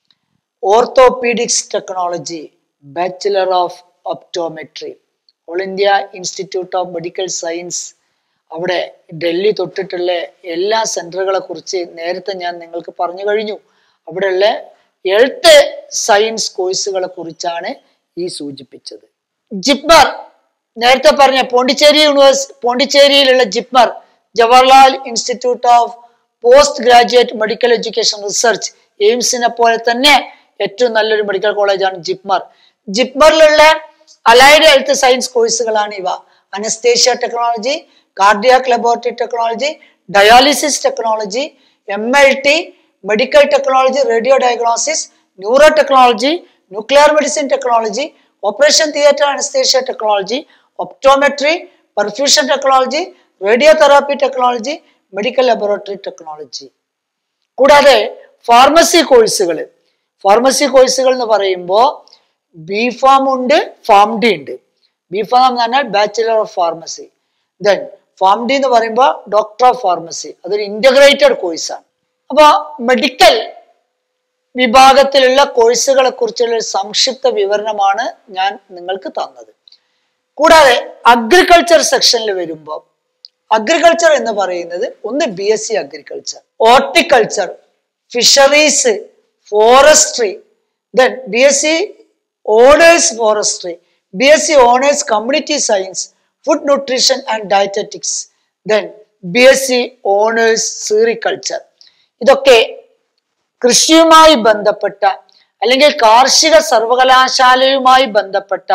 orthopaedics technology bachelor of optometry all India institute of medical science അവിടെ ഡൽഹി തൊട്ടിട്ടുള്ള എല്ലാ സെന്ററുകളെ കുറിച്ച് നേരത്തെ ഞാൻ നിങ്ങൾക്ക് പറഞ്ഞു കഴിഞ്ഞു അവിടെയുള്ള ഹെൽത്ത് സയൻസ് കോഴ്സുകളെ കുറിച്ചാണ് ഈ സൂചിപ്പിച്ചത് ജിപ്മർ നേരത്തെ പറഞ്ഞ പോണ്ടിച്ചേരി യൂണിവേഴ്സ് പോണ്ടിച്ചേരിയിലുള്ള JIPMER Jawaharlal institute of post graduate medical education research എയിംസിനെ പോലെ തന്നെ ഏറ്റവും നല്ലൊരു മെഡിക്കൽ കോളേജാണ് ജിപ്മർ ജിപ്മറിലുള്ള അലൈഡ് ഹെൽത്ത് സയൻസ് കോഴ്സുകളാണ് ഇവ anaesthesia technology cardiac laboratory technology dialysis technology M L T medical technology radio diagnosis neuro technology nuclear medicine technology operation theatre anaesthesia technology optometry perfusion technology radio therapy technology medical laboratory technology കൂടാതെ ഫാർമസി കോഴ്സുകൾ ഫാർമസി കോഴ്സുകൾ എന്ന് പറയുമ്പോൾ ബി ഫാം ഉണ്ട് ഫാം ഡി ഉണ്ട് ബി ഫാം എന്ന് പറഞ്ഞാൽ bachelor of pharmacy then pharm D എന്ന് പറയുമ്പോൾ ഡോക്ടർ ഓഫ് ഫാർമസി അതൊരു ഇന്റഗ്രേറ്റഡ് കോഴ്സാണ് അപ്പോൾ മെഡിക്കൽ വിഭാഗത്തിലുള്ള കോഴ്സുകളെ കുറിച്ചുള്ള ഒരു സംക്ഷിപ്ത വിവരണമാണ് ഞാൻ നിങ്ങൾക്ക് തന്നത് കൂടാതെ അഗ്രികൾച്ചർ സെക്ഷനിൽ വരുമ്പോൾ അഗ്രികൾച്ചർ എന്ന് പറയുന്നത് ഒന്ന് B S C agriculture horticulture fisheries forestry then B S C honours forestry B S C honours community science food nutrition and dietetics then B S C honours sericulture ഇതൊക്കെ കൃഷിയുമായി ബന്ധപ്പെട്ട അല്ലെങ്കിൽ കാർഷിക സർവകലാശാലയുമായി ബന്ധപ്പെട്ട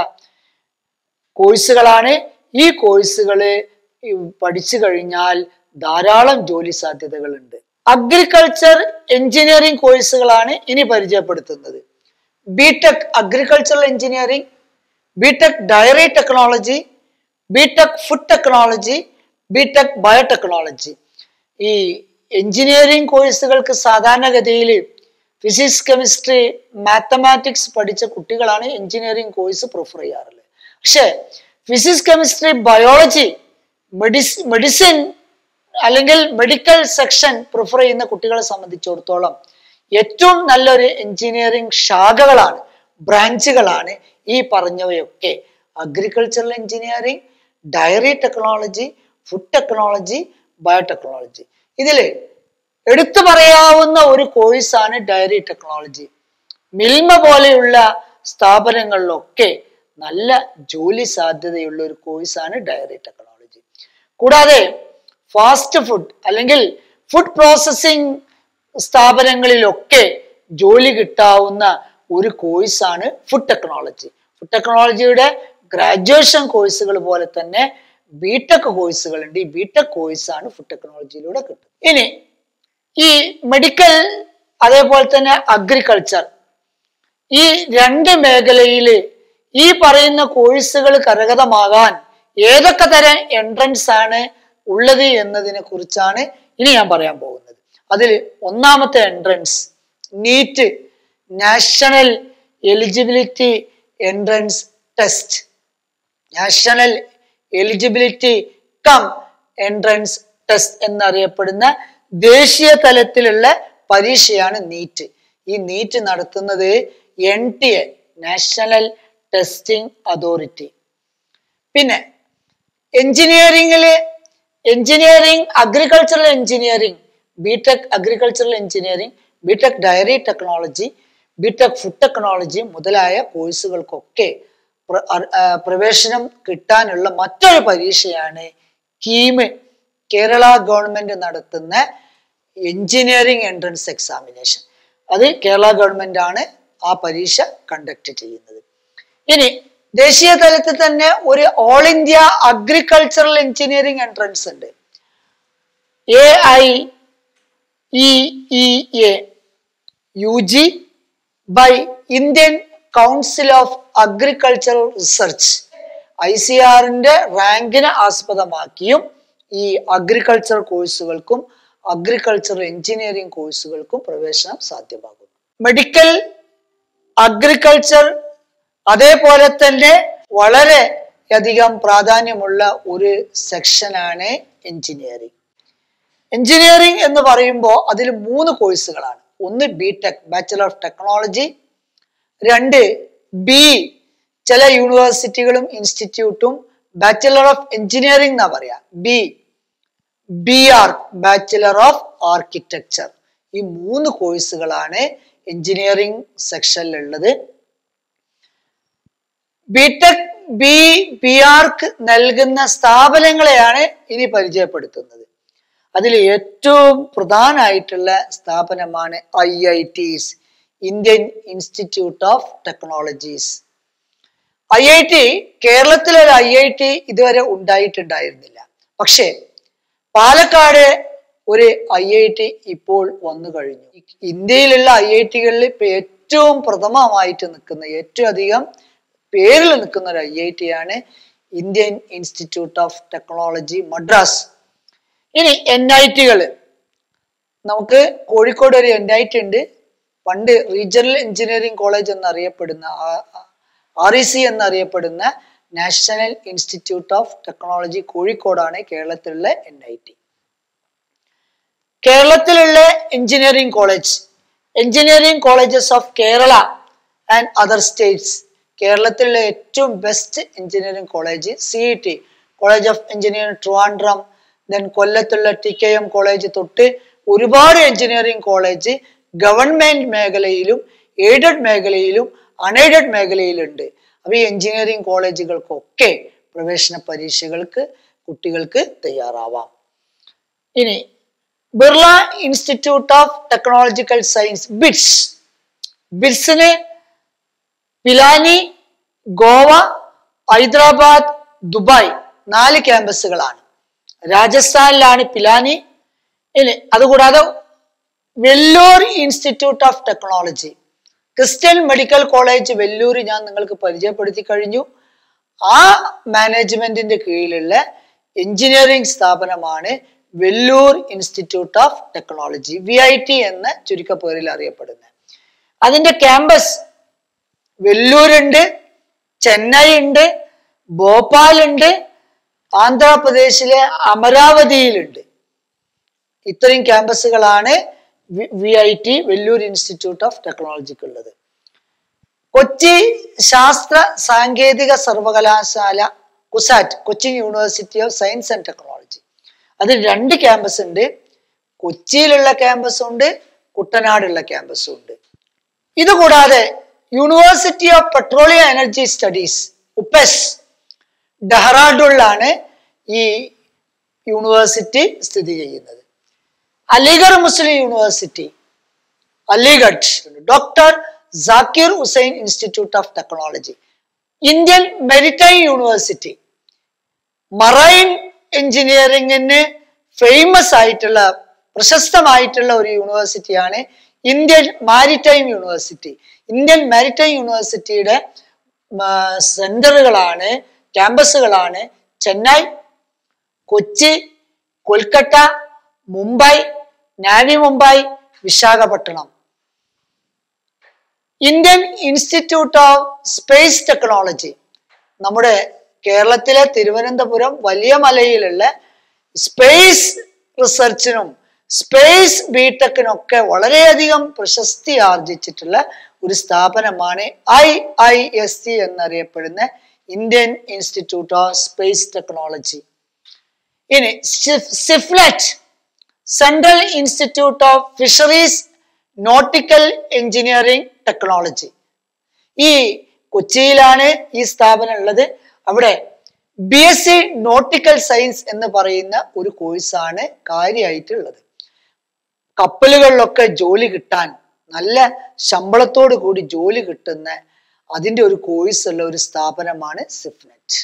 കോഴ്സുകളാണ് ഈ കോഴ്സുകൾ പഠിച്ചു കഴിഞ്ഞാൽ ധാരാളം ജോലി സാധ്യതകളുണ്ട് അഗ്രികൾച്ചർ എഞ്ചിനീയറിംഗ് കോഴ്സുകളാണ് ഇനി പരിചയപ്പെടുത്തുന്നത് B Tech agricultural engineering B Tech dairy technology B Tech food technology B Tech biotechnology ഈ എഞ്ചിനീയറിംഗ് കോഴ്സുകൾക്ക് സാധാരണഗതിയിൽ ഫിസിക്സ് കെമിസ്ട്രി മാത്തമാറ്റിക്സ് പഠിച്ച കുട്ടികളാണ് എഞ്ചിനീയറിംഗ് കോഴ്സ് പ്രിഫർ ചെയ്യാറുള്ളത് പക്ഷേ ഫിസിക്സ് കെമിസ്ട്രി ബയോളജി മെഡിസ് മെഡിസിൻ അല്ലെങ്കിൽ മെഡിക്കൽ സെക്ഷൻ പ്രിഫർ ചെയ്യുന്ന കുട്ടികളെ സംബന്ധിച്ചിടത്തോളം ഏറ്റവും നല്ലൊരു എഞ്ചിനീയറിംഗ് ശാഖകളാണ് ബ്രാഞ്ചുകളാണ് ഈ പറഞ്ഞവയൊക്കെ agricultural engineering dairy technology food technology biotechnology ഇതിൽ എടുത്തു പറയാവുന്ന ഒരു കോഴ്സാണ് ഡയറി ടെക്നോളജി മിൽമ പോലെയുള്ള സ്ഥാപനങ്ങളിലൊക്കെ നല്ല ജോലി സാധ്യതയുള്ള ഒരു കോഴ്സാണ് ഡയറി ടെക്നോളജി കൂടാതെ ഫാസ്റ്റ് ഫുഡ് അല്ലെങ്കിൽ ഫുഡ് പ്രോസസ്സിംഗ് സ്ഥാപനങ്ങളിലൊക്കെ ജോലി കിട്ടാവുന്ന ഒരു കോഴ്സാണ് ഫുഡ് ടെക്നോളജി ഫുഡ് ടെക്നോളജിയുടെ ഗ്രാജുവേഷൻ കോഴ്സുകൾ പോലെ തന്നെ ബിടെക് കോഴ്സുകളുണ്ട് ഈ ബിടെക് കോഴ്സാണ് ഫുഡ് ടെക്നോളജിയിലൂടെ കിട്ടുന്നത് ഇനി ഈ മെഡിക്കൽ അതേപോലെ തന്നെ അഗ്രികൾച്ചർ ഈ രണ്ട് മേഖലയിൽ ഈ പറയുന്ന കോഴ്സുകൾ കരഗതമാകാൻ ഏതൊക്കെ തരം എൻട്രൻസ് ആണ് ഉള്ളത് എന്നതിനെ കുറിച്ചാണ് ഇനി ഞാൻ പറയാൻ പോകുന്നത് അതിൽ ഒന്നാമത്തെ entrance NEET national eligibility entrance test national eligibility cum entrance test എന്നറിയപ്പെടുന്ന ദേശീയ തലത്തിലുള്ള പരീക്ഷയാണ് നീറ്റ് ഈ നീറ്റ് നടത്തുന്നത് N T A national testing authority പിന്നെ എഞ്ചിനീയറിംഗില് engineering agricultural engineering B Tech agricultural engineering B Tech dairy technology B Tech food technology മുതലായ കോഴ്സുകൾക്കൊക്കെ പ്ര- അർ- ആ, പ്രവേശനം കിട്ടാനുള്ള മറ്റൊരു പരീക്ഷയാണ് കീമ് കേരള ഗവൺമെന്റ് നടത്തുന്ന എഞ്ചിനീയറിംഗ് എൻട്രൻസ് എക്സാമിനേഷൻ അത് കേരള ഗവൺമെന്റ് ആണ് ആ പരീക്ഷ കണ്ടക്ട് ചെയ്യുന്നത് ഇനി ദേശീയ തലത്തിൽ തന്നെ ഒരു all India agricultural engineering entrance ഉണ്ട് A I E E A U G by Indian council of agricultural research I C ആറിന്റെ റാങ്കിനെ ആസ്പദമാക്കിയും ഈ അഗ്രികൾച്ചർ കോഴ്സുകൾക്കും അഗ്രികൾച്ചർ എഞ്ചിനീയറിംഗ് കോഴ്സുകൾക്കും പ്രവേശനം സാധ്യമാകുന്നു മെഡിക്കൽ അഗ്രികൾച്ചർ അതേപോലെ തന്നെ വളരെ അധികം പ്രാധാന്യമുള്ള ഒരു സെക്ഷനാണ് എഞ്ചിനീയറിംഗ് എഞ്ചിനീയറിംഗ് എന്ന് പറയുമ്പോൾ അതിൽ മൂന്ന് കോഴ്സുകളാണ് ഒന്ന് B tech bachelor of technology രണ്ട് ബി ചില യൂണിവേഴ്സിറ്റികളും ഇൻസ്റ്റിറ്റ്യൂട്ടും ബാച്ചലർ ഓഫ് എഞ്ചിനീയറിംഗ് എന്നാ പറയാ B B R bachelor of architecture ഈ മൂന്ന് കോഴ്സുകളാണ് എഞ്ചിനീയറിംഗ് സെക്ഷനിലുള്ളത് ബിടെക് ബി ബി ആർക്ക് നൽകുന്ന സ്ഥാപനങ്ങളെയാണ് ഇനി പരിചയപ്പെടുത്തുന്നത് അതിൽ ഏറ്റവും പ്രധാനമായിട്ടുള്ള സ്ഥാപനമാണ് I I Ts Indian institute of technologies I I T കേരളത്തിലൊരു ഐ ഐ ടി ഇതുവരെ ഉണ്ടായിട്ടുണ്ടായിരുന്നില്ല പക്ഷേ പാലക്കാട് ഒരു ഐ ഐ ടി ഇപ്പോൾ വന്നു കഴിഞ്ഞു ഇന്ത്യയിലുള്ള ഐ ഐ ടികളിൽ ഇപ്പൊ ഏറ്റവും പ്രഥമമായിട്ട് നിൽക്കുന്ന ഏറ്റവും അധികം പേരിൽ നിൽക്കുന്ന ഒരു ഐ ഐ ടി ആണ് Indian institute of technology Madras ഇനി എൻ ഐ ടികൾ നമുക്ക് കോഴിക്കോട് ഒരു എൻ ഐ ടി ഉണ്ട് പണ്ട് റീജിയണൽ എഞ്ചിനീയറിംഗ് കോളേജ് എന്നറിയപ്പെടുന്ന ആർ ഇ സി എന്നറിയപ്പെടുന്ന നാഷണൽ ഇൻസ്റ്റിറ്റ്യൂട്ട് ഓഫ് ടെക്നോളജി കോഴിക്കോടാണ് കേരളത്തിലുള്ള എൻ ഐ ടി കേരളത്തിലുള്ള engineering college engineering colleges of Kerala and other states കേരളത്തിലുള്ള ഏറ്റവും best engineering college C E T college of engineering Trivandrum then കൊല്ലത്തുള്ള ടി കെ എം കോളേജ് തൊട്ട് ഒരുപാട് എഞ്ചിനീയറിംഗ് കോളേജ് ഗവൺമെന്റ് മേഖലയിലും എയ്ഡഡ് മേഖലയിലും അൺഎയ്ഡഡ് മേഖലയിലുണ്ട് അപ്പൊ ഈ എഞ്ചിനീയറിംഗ് കോളേജുകൾക്കൊക്കെ പ്രവേശന പരീക്ഷകൾക്ക് കുട്ടികൾക്ക് തയ്യാറാവാം ഇനി Birla institute of technological science BITS ബിറ്റ്സിന് പിലാനി ഗോവ ഹൈദരാബാദ് ദുബായ് നാല് ക്യാമ്പസുകളാണ് രാജസ്ഥാനിലാണ് പിലാനി ഇനി അതുകൂടാതെ Vellore institute of technology Christian medical college Vellore ഞാൻ നിങ്ങൾക്ക് പരിചയപ്പെടുത്തി കഴിഞ്ഞു ആ മാനേജ്മെന്റിന്റെ കീഴിലുള്ള എഞ്ചിനീയറിംഗ് സ്ഥാപനമാണ് Vellore institute of technology V I T എന്ന ചുരുക്കപ്പേരിൽ അറിയപ്പെടുന്നത് അതിന്റെ ക്യാമ്പസ് വെല്ലൂരുണ്ട് ചെന്നൈ ഉണ്ട് ഭോപ്പാൽ ഉണ്ട് ആന്ധ്രാപ്രദേശിലെ അമരാവതിയിലുണ്ട് ഇത്രയും ക്യാമ്പസുകളാണ് V I T Vellore institute of ടെക്നോളജിക്കുള്ളത് കൊച്ചി ശാസ്ത്ര സാങ്കേതിക സർവകലാശാല CUSAT Cochin university of science and technology അതിൽ രണ്ട് ക്യാമ്പസ് ഉണ്ട് കൊച്ചിയിലുള്ള ക്യാമ്പസും ഉണ്ട് കുട്ടനാടുള്ള ക്യാമ്പസും ഉണ്ട് ഇതുകൂടാതെ university of petroleum energy studies UPES ഡെഹ്റാഡൂണിലാണ് ഈ യൂണിവേഴ്സിറ്റി സ്ഥിതി ചെയ്യുന്നത് Aligarh Muslim university Aligarh doctor Zakir Hussain institute of technology Indian maritime university marine എഞ്ചിനീയറിംഗിന് ഫേമസ് ആയിട്ടുള്ള പ്രശസ്തമായിട്ടുള്ള ഒരു യൂണിവേഴ്സിറ്റിയാണ് Indian maritime university Indian maritime യൂണിവേഴ്സിറ്റിയുടെ സെന്ററുകളാണ് ക്യാമ്പസുകളാണ് Chennai Kochi Kolkata Mumbai Navi Mumbai Visakhapatnam Indian institute of space technology നമ്മുടെ കേരളത്തിലെ തിരുവനന്തപുരം വലിയ മലയിലുള്ള സ്പേസ് റിസർച്ചിനും സ്പേസ് ബിടെക്കിനൊക്കെ വളരെയധികം പ്രശസ്തി ആർജിച്ചിട്ടുള്ള ഒരു സ്ഥാപനമാണ് ഐ ഐ എസ് സി എന്നറിയപ്പെടുന്ന Indian institute of space technology ഇനി CIFNET central institute of fisheries nautical engineering technology ഈ കൊച്ചിയിലാണ് ഈ സ്ഥാപനം ഉള്ളത് അവിടെ B S C nautical science എന്ന് പറയുന്ന ഒരു കോഴ്സാണ് കാര്യമായിട്ടുള്ളത് കപ്പലുകളിലൊക്കെ ജോലി കിട്ടാൻ നല്ല ശമ്പളത്തോട് കൂടി ജോലി കിട്ടുന്ന അതിന്റെ ഒരു കോഴ്സ് ഉള്ള ഒരു സ്ഥാപനമാണ് സിഫ്നെറ്റ്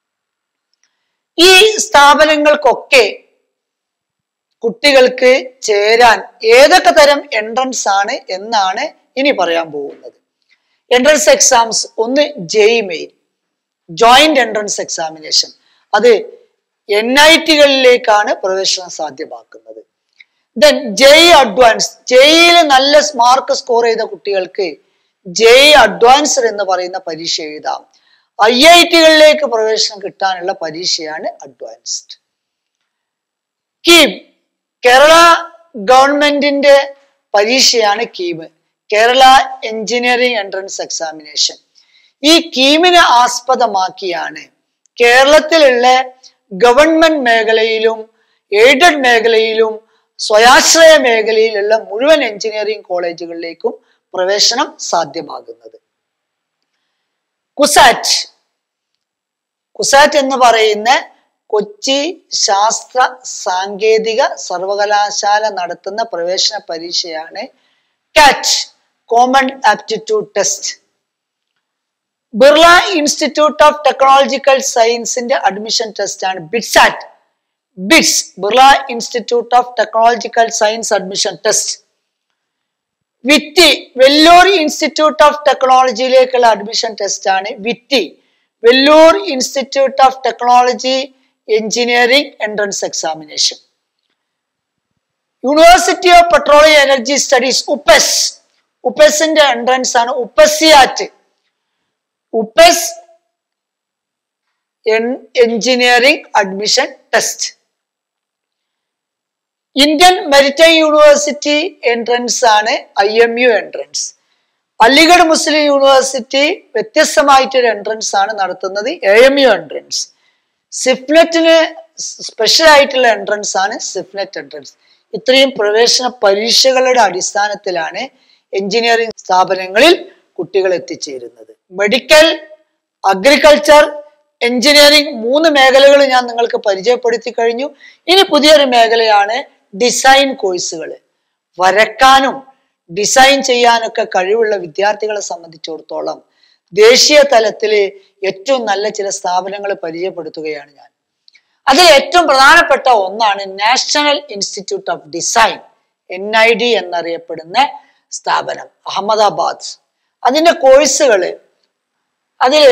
ഈ സ്ഥാപനങ്ങൾക്കൊക്കെ കുട്ടികൾക്ക് ചേരാൻ ഏതൊക്കെ തരം എൻട്രൻസ് ആണ് എന്നാണ് ഇനി പറയാൻ പോകുന്നത് എൻട്രൻസ് എക്സാംസ് ഒന്ന് JEE main joint entrance examination അത് എൻ ഐ ടികളിലേക്കാണ് പ്രവേശനം സാധ്യമാക്കുന്നത് ദെൻ ജെയ് അഡ്വാൻസ് ജെയിൽ നല്ല മാർക്ക് സ്കോർ ചെയ്ത കുട്ടികൾക്ക് ജെയ് അഡ്വാൻസ്ഡ് എന്ന് പറയുന്ന പരീക്ഷ എഴുതാം ഐ ഐ ടികളിലേക്ക് പ്രവേശനം കിട്ടാനുള്ള പരീക്ഷയാണ് അഡ്വാൻസ്ഡ് കീം കേരള ഗവൺമെന്റിന്റെ പരീക്ഷയാണ് KEAM Kerala engineering entrance examination ഈ കീമിനെ ആസ്പദമാക്കിയാണ് കേരളത്തിലുള്ള ഗവൺമെന്റ് മേഖലയിലും എയ്ഡഡ് മേഖലയിലും സ്വയാശ്രയ മേഖലയിലുള്ള മുഴുവൻ എഞ്ചിനീയറിംഗ് കോളേജുകളിലേക്കും പ്രവേശനം സാധ്യമാകുന്നത് കുസാറ്റ് കുസാറ്റ് എന്ന് പറയുന്ന കൊച്ചി ശാസ്ത്ര സാങ്കേതിക സർവകലാശാല നടത്തുന്ന പ്രവേശന പരീക്ഷയാണ് CAT common aptitude test Birla institute of technological സയൻസിന്റെ അഡ്മിഷൻ ടെസ്റ്റ് ആണ് BITSAT BITS Birla institute of technological science admission test VIT Vellore institute of ടെക്നോളജിയിലേക്കുള്ള അഡ്മിഷൻ ടെസ്റ്റ് ആണ് VIT Vellore institute of technology engineering entrance examination university of petroleum energy studies UPES ഉപ്പസിന്റെ എൻട്രൻസ് ആണ് UPESEAT UPES engineering admission test Indian maritime university entrance ആണ് I M U entrance Aligarh Muslim university വ്യത്യസ്തമായിട്ടൊരു എൻട്രൻസ് ആണ് നടത്തുന്നത് എ എം യു എൻട്രൻസ് സിഫ്നെറ്റിന് സ്പെഷ്യൽ ആയിട്ടുള്ള എൻട്രൻസ് ആണ് സിഫ്നെറ്റ് എൻട്രൻസ് ഇത്രയും പ്രവേശന പരീക്ഷകളുടെ അടിസ്ഥാനത്തിലാണ് എഞ്ചിനീയറിംഗ് സ്ഥാപനങ്ങളിൽ കുട്ടികൾ എത്തിച്ചേരുന്നത് മെഡിക്കൽ അഗ്രികൾച്ചർ എഞ്ചിനീയറിംഗ് മൂന്ന് മേഖലകൾ ഞാൻ നിങ്ങൾക്ക് പരിചയപ്പെടുത്തി കഴിഞ്ഞു ഇനി പുതിയൊരു മേഖലയാണ് ഡിസൈൻ കോഴ്സുകൾ വരക്കാനും ഡിസൈൻ ചെയ്യാനൊക്കെ കഴിവുള്ള വിദ്യാർത്ഥികളെ സംബന്ധിച്ചിടത്തോളം ദേശീയ തലത്തിൽ ഏറ്റവും നല്ല ചില സ്ഥാപനങ്ങൾ പരിചയപ്പെടുത്തുകയാണ് ഞാൻ അതിൽ ഏറ്റവും പ്രധാനപ്പെട്ട ഒന്നാണ് national institute of design N I D എന്നറിയപ്പെടുന്ന സ്ഥാപനം അഹമ്മദാബാദ് അതിന്റെ കോഴ്സുകൾ അതിൽ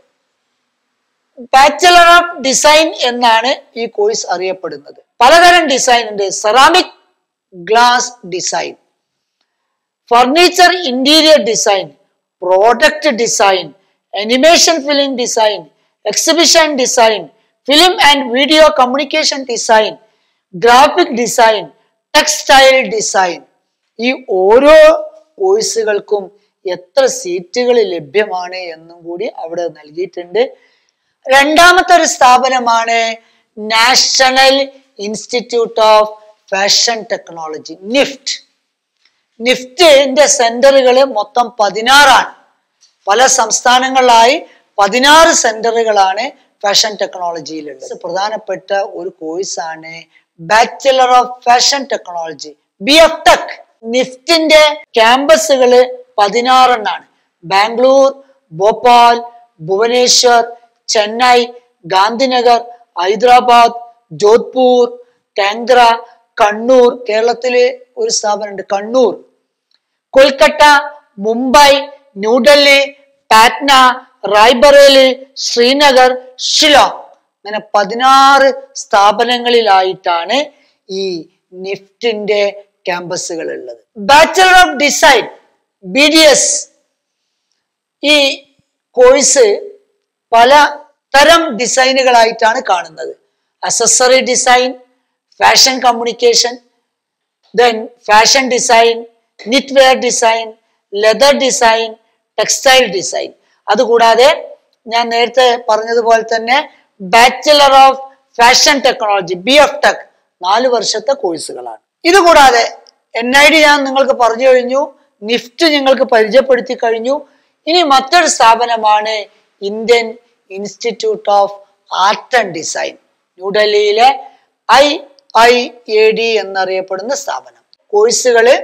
ബാച്ചലർ ഓഫ് ഡിസൈൻ എന്നാണ് ഈ കോഴ്സ് അറിയപ്പെടുന്നത് പലതരം ഡിസൈൻ ഉണ്ട് ceramic glass design furniture interior design product design animation film design exhibition design film and video communication design graphic design textile design ഈ ഓരോ കോഴ്സുകൾക്കും എത്ര സീറ്റുകൾ ലഭ്യമാണ് എന്നും കൂടി അവിടെ നൽകിയിട്ടുണ്ട് രണ്ടാമത്തെ ഒരു സ്ഥാപനമാണ് national institute of fashion technology NIFT നിഫ്റ്റിന്റെ സെന്ററുകൾ മൊത്തം പതിനാറാണ് പല സംസ്ഥാനങ്ങളിലായി പതിനാറ് സെന്ററുകളാണ് ഫാഷൻ ടെക്നോളജിയിലുള്ളത് പ്രധാനപ്പെട്ട ഒരു കോഴ്സാണ് bachelor of fashion technology B F tech നിഫ്റ്റിന്റെ ക്യാമ്പസുകൾ പതിനാറെണ്ണാണ് ബാംഗ്ലൂർ ഭോപ്പാൽ ഭുവനേശ്വർ ചെന്നൈ ഗാന്ധിനഗർ ഹൈദരാബാദ് ജോധ്പൂർ കാങ്ക്ര കണ്ണൂർ കേരളത്തിലെ ഒരു സ്ഥാപനമുണ്ട് കണ്ണൂർ കൊൽക്കത്ത മുംബൈ ന്യൂഡൽഹി പാറ്റ്ന റായ്ബറേലി ശ്രീനഗർ ഷിലോങ് അങ്ങനെ പതിനാറ് സ്ഥാപനങ്ങളിലായിട്ടാണ് ഈ നിഫ്റ്റിന്റെ ക്യാമ്പസുകൾ ഉള്ളത് bachelor of design B D S ഈ കോഴ്സ് പല തരം ഡിസൈനുകളായിട്ടാണ് കാണുന്നത് accessory design fashion communication then fashion design knitwear design leather design textile design അതുകൂടാതെ ഞാൻ നേരത്തെ പറഞ്ഞതുപോലെ തന്നെ bachelor of fashion technology B F tech നാല് വർഷത്തെ കോഴ്സുകളാണ് ഇതുകൂടാതെ എൻ ഐ ഡി ഞാൻ നിങ്ങൾക്ക് പറഞ്ഞു കഴിഞ്ഞു നിഫ്റ്റ് നിങ്ങൾക്ക് പരിചയപ്പെടുത്തി കഴിഞ്ഞു ഇനി മറ്റൊരു സ്ഥാപനമാണ് Indian institute of art and design ന്യൂഡൽഹിയിലെ ഐ ഐ എ ഡി എന്നറിയപ്പെടുന്ന സ്ഥാപനം കോഴ്സുകള്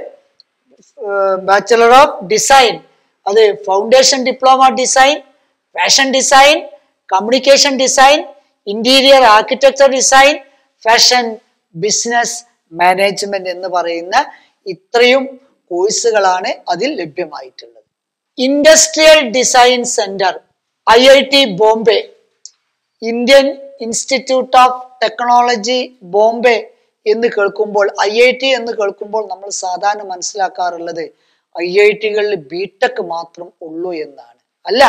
ബാച്ചലർ ഓഫ് ഡിസൈൻ അത് foundation diploma design fashion design communication design interior architecture design fashion business management എന്ന് പറയുന്ന ഇത്രയും കോഴ്സുകളാണ് അതിൽ ലഭ്യമായിട്ടുള്ളത് industrial design centre I I T Bombay Indian institute of technology Bombay എന്ന് കേൾക്കുമ്പോൾ ഐ ഐ ടി എന്ന് കേൾക്കുമ്പോൾ നമ്മൾ സാധാരണ മനസ്സിലാക്കാറുള്ളത് ഐ ഐ ടികളിൽ ബിടെക് മാത്രം ഉള്ളൂ എന്നാണ് അല്ല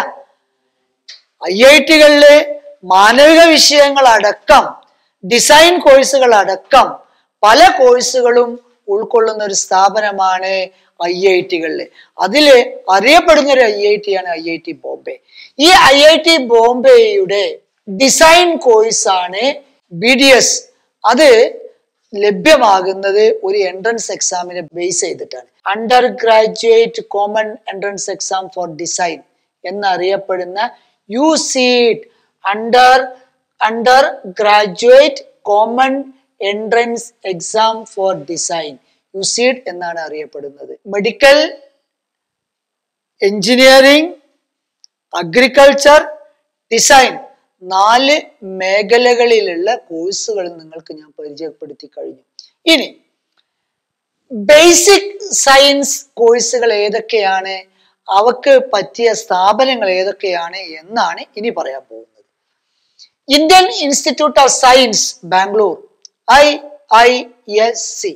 ഐ ഐ ടികളില് മാനവിക വിഷയങ്ങൾ അടക്കം ഡിസൈൻ കോഴ്സുകൾ അടക്കം പല കോഴ്സുകളും ഉൾക്കൊള്ളുന്ന ഒരു സ്ഥാപനമാണ് ഐ ഐ ടികളിൽ അതില് അറിയപ്പെടുന്ന ഒരു ഐ ഐ ടി ആണ് ഐ ഐ ടി ബോംബെ ഈ ഐ ഐ ടി ബോംബെയുടെ ഡിസൈൻ കോഴ്സ് ആണ് ബി ഡി എസ് അത് ലഭ്യമാകുന്നത് ഒരു എൻട്രൻസ് എക്സാമിനെ ബേസ് ചെയ്തിട്ടാണ് undergraduate common entrance exam for design എന്നറിയപ്പെടുന്ന UCEED under undergraduate common entrance exam for design UCEED എന്നാണ് അറിയപ്പെടുന്നത് മെഡിക്കൽ എഞ്ചിനീയറിംഗ് അഗ്രികൾച്ചർ ഡിസൈൻ നാല് മേഖലകളിലുള്ള കോഴ്സുകൾ നിങ്ങൾക്ക് ഞാൻ പരിചയപ്പെടുത്തി കഴിഞ്ഞു ഇനി ബേസിക് സയൻസ് കോഴ്സുകൾ ഏതൊക്കെയാണ് അവക്ക് പറ്റിയ സ്ഥാപനങ്ങൾ ഏതൊക്കെയാണ് എന്നാണ് ഇനി പറയാൻ പോകുന്നത് Indian institute of science Bangalore I I S C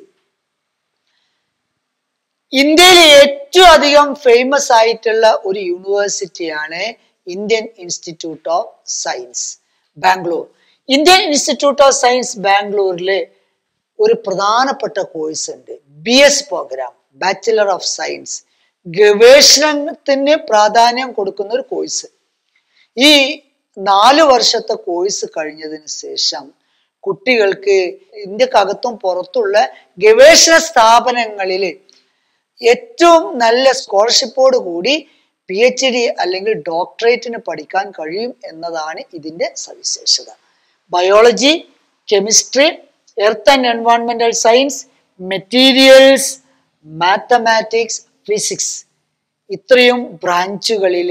ഇന്ത്യയിലെ ഏറ്റവും അധികം ഫേമസ് ആയിട്ടുള്ള ഒരു യൂണിവേഴ്സിറ്റിയാണ് Indian institute of science Bangalore Indian institute of science ബാംഗ്ലൂരില് ഒരു പ്രധാനപ്പെട്ട കോഴ്സ് ഉണ്ട് B S programme bachelor of science ഗവേഷണത്തിന് പ്രാധാന്യം കൊടുക്കുന്ന ഒരു കോഴ്സ് ഈ നാല് വർഷത്തെ കോഴ്സ് കഴിഞ്ഞതിന് ശേഷം കുട്ടികൾക്ക് ഇന്ത്യക്കകത്തും പുറത്തുള്ള ഗവേഷണ സ്ഥാപനങ്ങളിൽ ഏറ്റവും നല്ല സ്കോളർഷിപ്പോട് കൂടി പി എച്ച് ഡി അല്ലെങ്കിൽ ഡോക്ടറേറ്റിന് പഠിക്കാൻ കഴിയും എന്നതാണ് ഇതിന്റെ സവിശേഷത ബയോളജി കെമിസ്ട്രി എർത്ത് ആൻഡ് എൻവയോൺമെന്റൽ സയൻസ് മെറ്റീരിയൽസ് മാത്തമാറ്റിക്സ് ഫിസിക്സ് ഇത്രയും ബ്രാഞ്ചുകളിൽ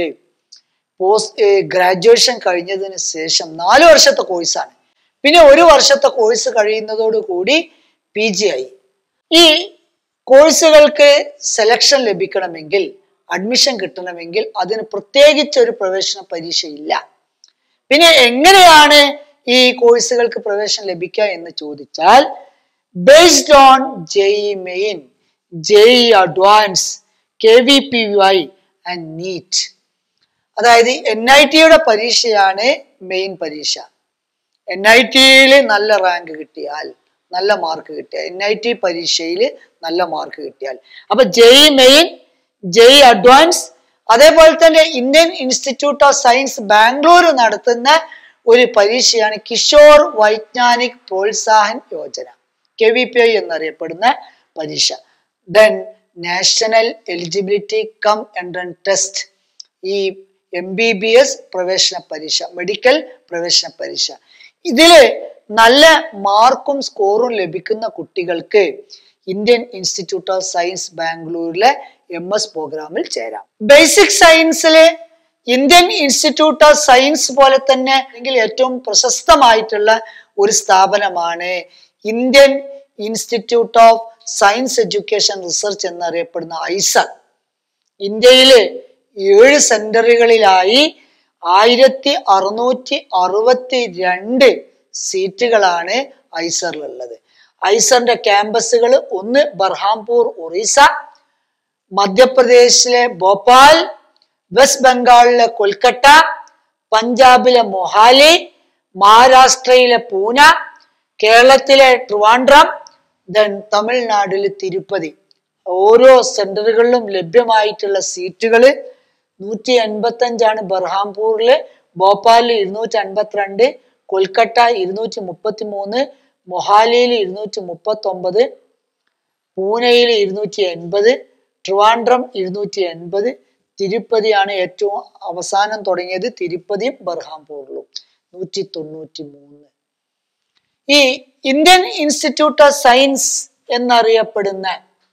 പോസ്റ്റ് ഗ്രാജുവേഷൻ കഴിഞ്ഞതിന് ശേഷം നാല് വർഷത്തെ കോഴ്സാണ് പിന്നെ ഒരു വർഷത്തെ കോഴ്സ് കഴിയുന്നതോടുകൂടി പി ജി ആയി ഈ കോഴ്സുകൾക്ക് സെലക്ഷൻ ലഭിക്കണമെങ്കിൽ അഡ്മിഷൻ കിട്ടണമെങ്കിൽ അതിന് പ്രത്യേകിച്ച് ഒരു പ്രവേശന പരീക്ഷയില്ല പിന്നെ എങ്ങനെയാണ് ഈ കോഴ്സുകൾക്ക് പ്രവേശനം ലഭിക്കുക എന്ന് ചോദിച്ചാൽ based on JEE main JEE advance K V P Y and NEET അതായത് എൻ ഐ ടിയുടെ പരീക്ഷയാണ് മെയിൻ പരീക്ഷ എൻ ഐ ടിയിൽ നല്ല റാങ്ക് കിട്ടിയാൽ നല്ല മാർക്ക് കിട്ടിയാൽ എൻ ഐ ടി പരീക്ഷയിൽ നല്ല മാർക്ക് കിട്ടിയാൽ അപ്പൊ ജെഇ മെയിൻ ജെഇ അഡ്വാൻസ് അതേപോലെ തന്നെ Indian institute of science Bangalore നടത്തുന്ന ഒരു പരീക്ഷയാണ് Kishore Vaigyanik Protsahan Yojana K V P I എന്നറിയപ്പെടുന്ന പരീക്ഷ then national eligibility cum entrance test ഈ എം ബി ബി എസ് പ്രവേശന പരീക്ഷ മെഡിക്കൽ പ്രവേശന പരീക്ഷ ഇതില് നല്ല മാർക്കും സ്കോറും ലഭിക്കുന്ന കുട്ടികൾക്ക് ഇന്ത്യൻ ഇൻസ്റ്റിറ്റ്യൂട്ട് ഓഫ് സയൻസ് ബാംഗ്ലൂരിലെ എം എസ് പ്രോഗ്രാമിൽ ചേരാം ബേസിക് സയൻസിലെ ഇന്ത്യൻ ഇൻസ്റ്റിറ്റ്യൂട്ട് ഓഫ് സയൻസ് പോലെ തന്നെ അല്ലെങ്കിൽ ഏറ്റവും പ്രശസ്തമായിട്ടുള്ള ഒരു സ്ഥാപനമാണ് Indian institute of science education research എന്നറിയപ്പെടുന്ന ഐസർ ഇന്ത്യയില് ഏഴ് സെന്ററുകളിലായി ആയിരത്തി അറുന്നൂറ്റി അറുപത്തി രണ്ട് സീറ്റുകളാണ് ഐസറിലുള്ളത് ഐസറിന്റെ ക്യാമ്പസുകൾ ഒന്ന് ബർഹാംപൂർ ഒറീസ മധ്യപ്രദേശിലെ ഭോപ്പാൽ വെസ്റ്റ് ബംഗാളിലെ കൊൽക്കട്ട പഞ്ചാബിലെ മൊഹാലി മഹാരാഷ്ട്രയിലെ പൂന കേരളത്തിലെ ട്രിവാൻഡ്രം ദെൻ തമിഴ്നാട്ടിലെ തിരുപ്പതി ഓരോ സെന്ററുകളിലും ലഭ്യമായിട്ടുള്ള സീറ്റുകൾ നൂറ്റി എൺപത്തി അഞ്ചാണ് ബർഹാംപൂരില് ഭോപ്പാലിൽ ഇരുന്നൂറ്റി അൻപത്തിരണ്ട് കൊൽക്കട്ട ഇരുന്നൂറ്റി മുപ്പത്തി മൂന്ന് മൊഹാലിയിൽ ഇരുന്നൂറ്റി മുപ്പത്തി ഒമ്പത് പൂനെയിൽ ഇരുന്നൂറ്റി എൺപത് ട്രിവാൻഡ്രം ഇരുന്നൂറ്റി എൺപത് തിരുപ്പതിയാണ് ഏറ്റവും അവസാനം തുടങ്ങിയത് തിരുപ്പതിയും ബർഹാംപൂരിലും നൂറ്റി തൊണ്ണൂറ്റി മൂന്ന് ഈ ഇന്ത്യൻ ഇൻസ്റ്റിറ്റ്യൂട്ട് ഓഫ് സയൻസ് എന്നറിയപ്പെടുന്ന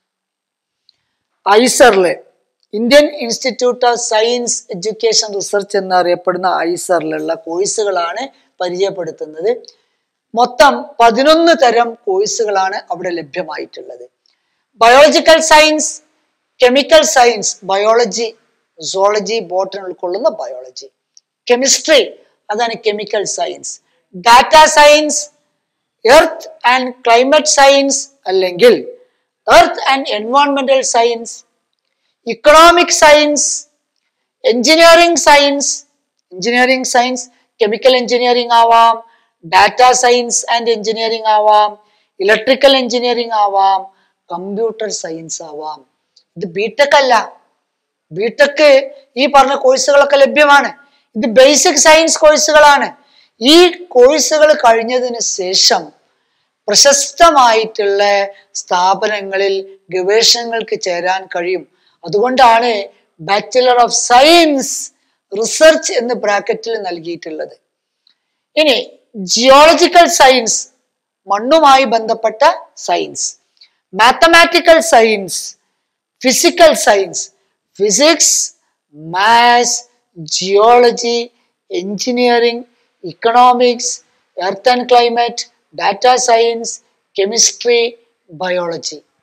ഐസറില് Indian institute of science education research എന്നറിയപ്പെടുന്ന ഐസറിലുള്ള കോഴ്സുകളാണ് പരിചയപ്പെടുത്തുന്നത് മൊത്തം പതിനൊന്ന് തരം കോഴ്സുകളാണ് അവിടെ ലഭ്യമായിട്ടുള്ളത് biological science chemical science biology zoology botany ഉൾക്കൊള്ളുന്ന ബയോളജി കെമിസ്ട്രി അതാണ് chemical science data science earth and climate science അല്ലെങ്കിൽ എർത്ത് ആൻഡ് എൻവയോൺമെന്റൽ science economic science engineering science engineering science chemical engineering ആവാം ഡാറ്റ സയൻസ് ആൻഡ് എഞ്ചിനീയറിംഗ് ആവാം ഇലക്ട്രിക്കൽ എഞ്ചിനീയറിംഗ് ആവാം കമ്പ്യൂട്ടർ സയൻസ് ആവാം ഇത് ബിടെക് അല്ല ബിടെക് ഈ പറഞ്ഞ കോഴ്സുകളൊക്കെ ലഭ്യമാണ് ഇത് ബേസിക് സയൻസ് കോഴ്സുകളാണ് ഈ കോഴ്സുകൾ കഴിഞ്ഞതിന് ശേഷം പ്രശസ്തമായിട്ടുള്ള സ്ഥാപനങ്ങളിൽ ഗവേഷണങ്ങൾക്ക് ചേരാൻ കഴിയും അതുകൊണ്ടാണ് ബാച്ചിലർ ഓഫ് സയൻസ് റിസർച്ച് എന്ന് ബ്രാക്കറ്റിൽ നൽകിയിട്ടുള്ളത് ഇനി ജിയോളജിക്കൽ സയൻസ് മണ്ണുമായി ബന്ധപ്പെട്ട science mathematical science physical science physics maths geology engineering economics earth and climate data science chemistry biology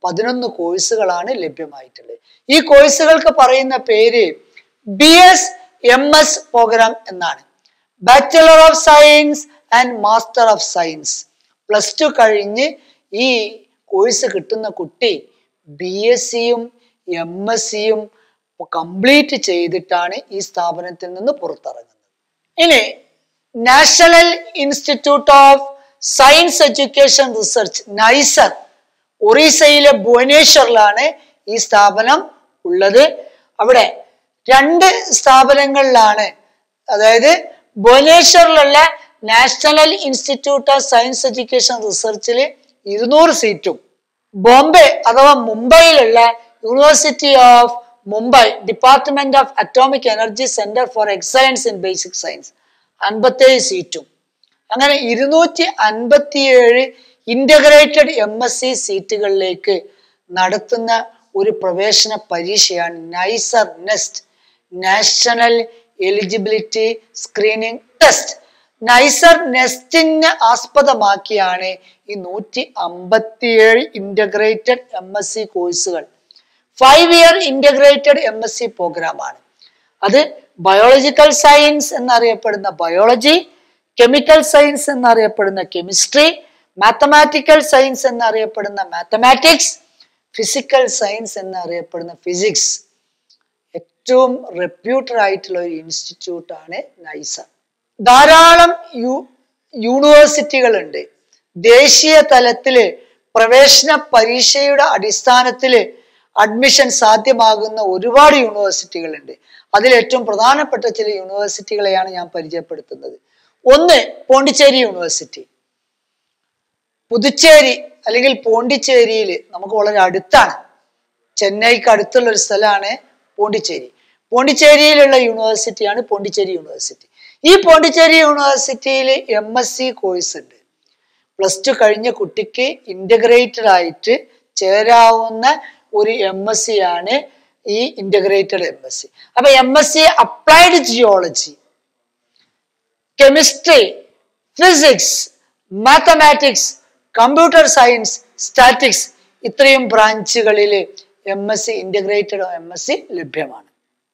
പതിനൊന്ന് കോഴ്സുകളാണ് ലഭ്യമായിട്ടുള്ളത് ഈ കോഴ്സുകൾക്ക് പറയുന്ന പേര് B S M S programme എന്നാണ് bachelor of science and master of science plus two കഴിഞ്ഞ് ഈ കോഴ്സ് കിട്ടുന്ന കുട്ടി ബി എസ് സിയും എം എസ് സിയും കംപ്ലീറ്റ് ചെയ്തിട്ടാണ് ഈ സ്ഥാപനത്തിൽ നിന്ന് പുറത്തിറങ്ങുന്നത് ഇനി national institute of science education research NISER ഒറീസയിലെ ഭുവനേശ്വറിലാണ് ഈ സ്ഥാപനം ഉള്ളത് അവിടെ രണ്ട് സ്ഥാപനങ്ങളിലാണ് അതായത് ഭുവനേശ്വറിലുള്ള national institute of science education റിസർച്ചിൽ ഇരുന്നൂറ് സീറ്റും ബോംബെ അഥവാ മുംബൈയിലുള്ള university of Mumbai department of atomic energy centre for excellence in basic science അൻപത്തേഴ് സീറ്റും അങ്ങനെ ഇരുന്നൂറ്റി അൻപത്തിയേഴ് ഇന്റഗ്രേറ്റഡ് എം എസ് സി സീറ്റുകളിലേക്ക് നടത്തുന്ന ഒരു പ്രവേശന പരീക്ഷയാണ് NISER NEST national eligibility screening test NISER നെസ്റ്റിനെ ആസ്പദമാക്കിയാണ് ഈ നൂറ്റി അമ്പത്തിയേഴ് ഇന്റഗ്രേറ്റഡ് എം എസ് സി കോഴ്സുകൾ five year integrated M S C പ്രോഗ്രാമാണ് അത് ബയോളജിക്കൽ സയൻസ് എന്നറിയപ്പെടുന്ന ബയോളജി കെമിക്കൽ സയൻസ് എന്നറിയപ്പെടുന്ന കെമിസ്ട്രി മാത്തമാറ്റിക്കൽ സയൻസ് എന്നറിയപ്പെടുന്ന മാത്തമാറ്റിക്സ് ഫിസിക്കൽ സയൻസ് എന്നറിയപ്പെടുന്ന ഫിസിക്സ് ഏറ്റവും റെപ്യൂട്ടഡ് ആയിട്ടുള്ള ഒരു ഇൻസ്റ്റിറ്റ്യൂട്ട് ആണ് നൈസർ ധാരാളം യു യൂണിവേഴ്സിറ്റികളുണ്ട് ദേശീയ തലത്തില് പ്രവേശന പരീക്ഷയുടെ അടിസ്ഥാനത്തില് അഡ്മിഷൻ സാധ്യമാകുന്ന ഒരുപാട് യൂണിവേഴ്സിറ്റികളുണ്ട് അതിൽ ഏറ്റവും പ്രധാനപ്പെട്ട ചില യൂണിവേഴ്സിറ്റികളെയാണ് ഞാൻ പരിചയപ്പെടുത്തുന്നത് ഒന്ന് പോണ്ടിച്ചേരി യൂണിവേഴ്സിറ്റി പുതുച്ചേരി അല്ലെങ്കിൽ പോണ്ടിച്ചേരിയിൽ നമുക്ക് വളരെ അടുത്താണ് ചെന്നൈക്ക് അടുത്തുള്ള ഒരു സ്ഥലമാണ് പോണ്ടിച്ചേരി പോണ്ടിച്ചേരിയിലുള്ള യൂണിവേഴ്സിറ്റിയാണ് പോണ്ടിച്ചേരി യൂണിവേഴ്സിറ്റി ഈ പോണ്ടിച്ചേരി യൂണിവേഴ്സിറ്റിയിൽ എം എസ് സി കോഴ്സ് ഉണ്ട് പ്ലസ് ടു കഴിഞ്ഞ കുട്ടിക്ക് ഇന്റഗ്രേറ്റഡ് ആയിട്ട് ചേരാവുന്ന ഒരു എം എസ് സി ആണ് ഈ ഇന്റഗ്രേറ്റഡ് എം എസ് സി അപ്പൊ M S C applied geology chemistry physics mathematics computer science statics ഇത്രയും ബ്രാഞ്ചുകളിൽ M S C integrated M S C ലഭ്യമാണ്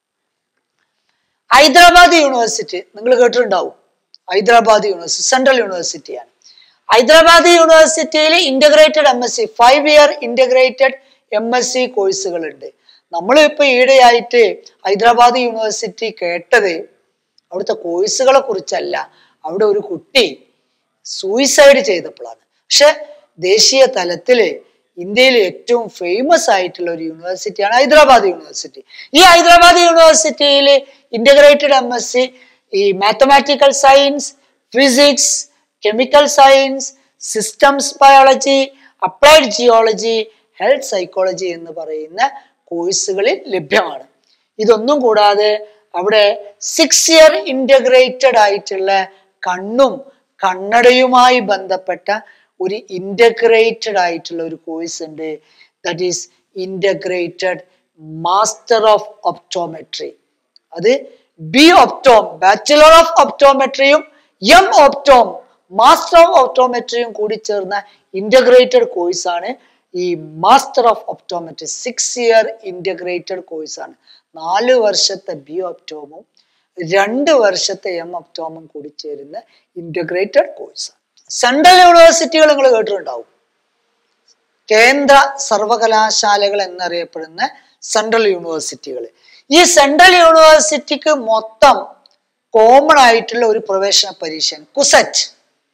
ഹൈദരാബാദ് യൂണിവേഴ്സിറ്റി നിങ്ങൾ കേട്ടിട്ടുണ്ടാവും ഹൈദരാബാദ് യൂണിവേഴ്സിറ്റി സെൻട്രൽ യൂണിവേഴ്സിറ്റിയാണ് ഹൈദരാബാദ് യൂണിവേഴ്സിറ്റിയിൽ integrated M S C five year integrated M S C കോഴ്സുകളുണ്ട് നമ്മൾ ഇപ്പൊ ഈടെയായിട്ട് ഹൈദരാബാദ് യൂണിവേഴ്സിറ്റി കേട്ടത് അവിടുത്തെ കോഴ്സുകളെ കുറിച്ചല്ല അവിടെ ഒരു കുട്ടി സൂയിസൈഡ് ചെയ്തപ്പോഴാണ് പക്ഷെ ദേശീയ തലത്തില് ഇന്ത്യയിലെ ഏറ്റവും ഫേമസ് ആയിട്ടുള്ള ഒരു യൂണിവേഴ്സിറ്റിയാണ് ഹൈദരാബാദ് യൂണിവേഴ്സിറ്റി ഈ ഹൈദരാബാദ് യൂണിവേഴ്സിറ്റിയിൽ ഇന്റഗ്രേറ്റഡ് എം എസ് സി ഈ mathematical science physics chemical science systems biology applied geology health psychology എന്ന് പറയുന്ന കോഴ്സുകളിൽ ലഭ്യമാണ് ഇതൊന്നും കൂടാതെ അവിടെ സിക്സ് ഇയർ ഇന്റഗ്രേറ്റഡ് ആയിട്ടുള്ള കണ്ണും കണ്ണടയുമായി ബന്ധപ്പെട്ട ഒരു ഇന്റഗ്രേറ്റഡ് ആയിട്ടുള്ള ഒരു കോഴ്സ് ഉണ്ട് that is integrated master of optometry അത് ബി ഒപ്റ്റോം ബാച്ചുലർ ഓഫ് ഒപ്റ്റോമെട്രിയും എം ഒപ്റ്റോം മാസ്റ്റർ ഓഫ് ഒപ്റ്റോമെട്രിയും കൂടി ചേർന്ന ഇന്റഗ്രേറ്റഡ് കോഴ്സ് ആണ് ഈ master of optometry six year integrated course ആണ് നാല് വർഷത്തെ ബി ഒപ്റ്റോമും രണ്ട് വർഷത്തെ എം ഒപ്റ്റോമും കൂടി ചേരുന്ന ഇന്റഗ്രേറ്റഡ് കോഴ്സ് സെൻട്രൽ യൂണിവേഴ്സിറ്റികൾ നിങ്ങൾ കേട്ടിട്ടുണ്ടാവും കേന്ദ്ര സർവകലാശാലകൾ എന്നറിയപ്പെടുന്ന സെൻട്രൽ യൂണിവേഴ്സിറ്റികൾ ഈ സെൻട്രൽ യൂണിവേഴ്സിറ്റിക്ക് മൊത്തം കോമൺ ആയിട്ടുള്ള ഒരു പ്രവേശന പരീക്ഷയാണ് CUSAT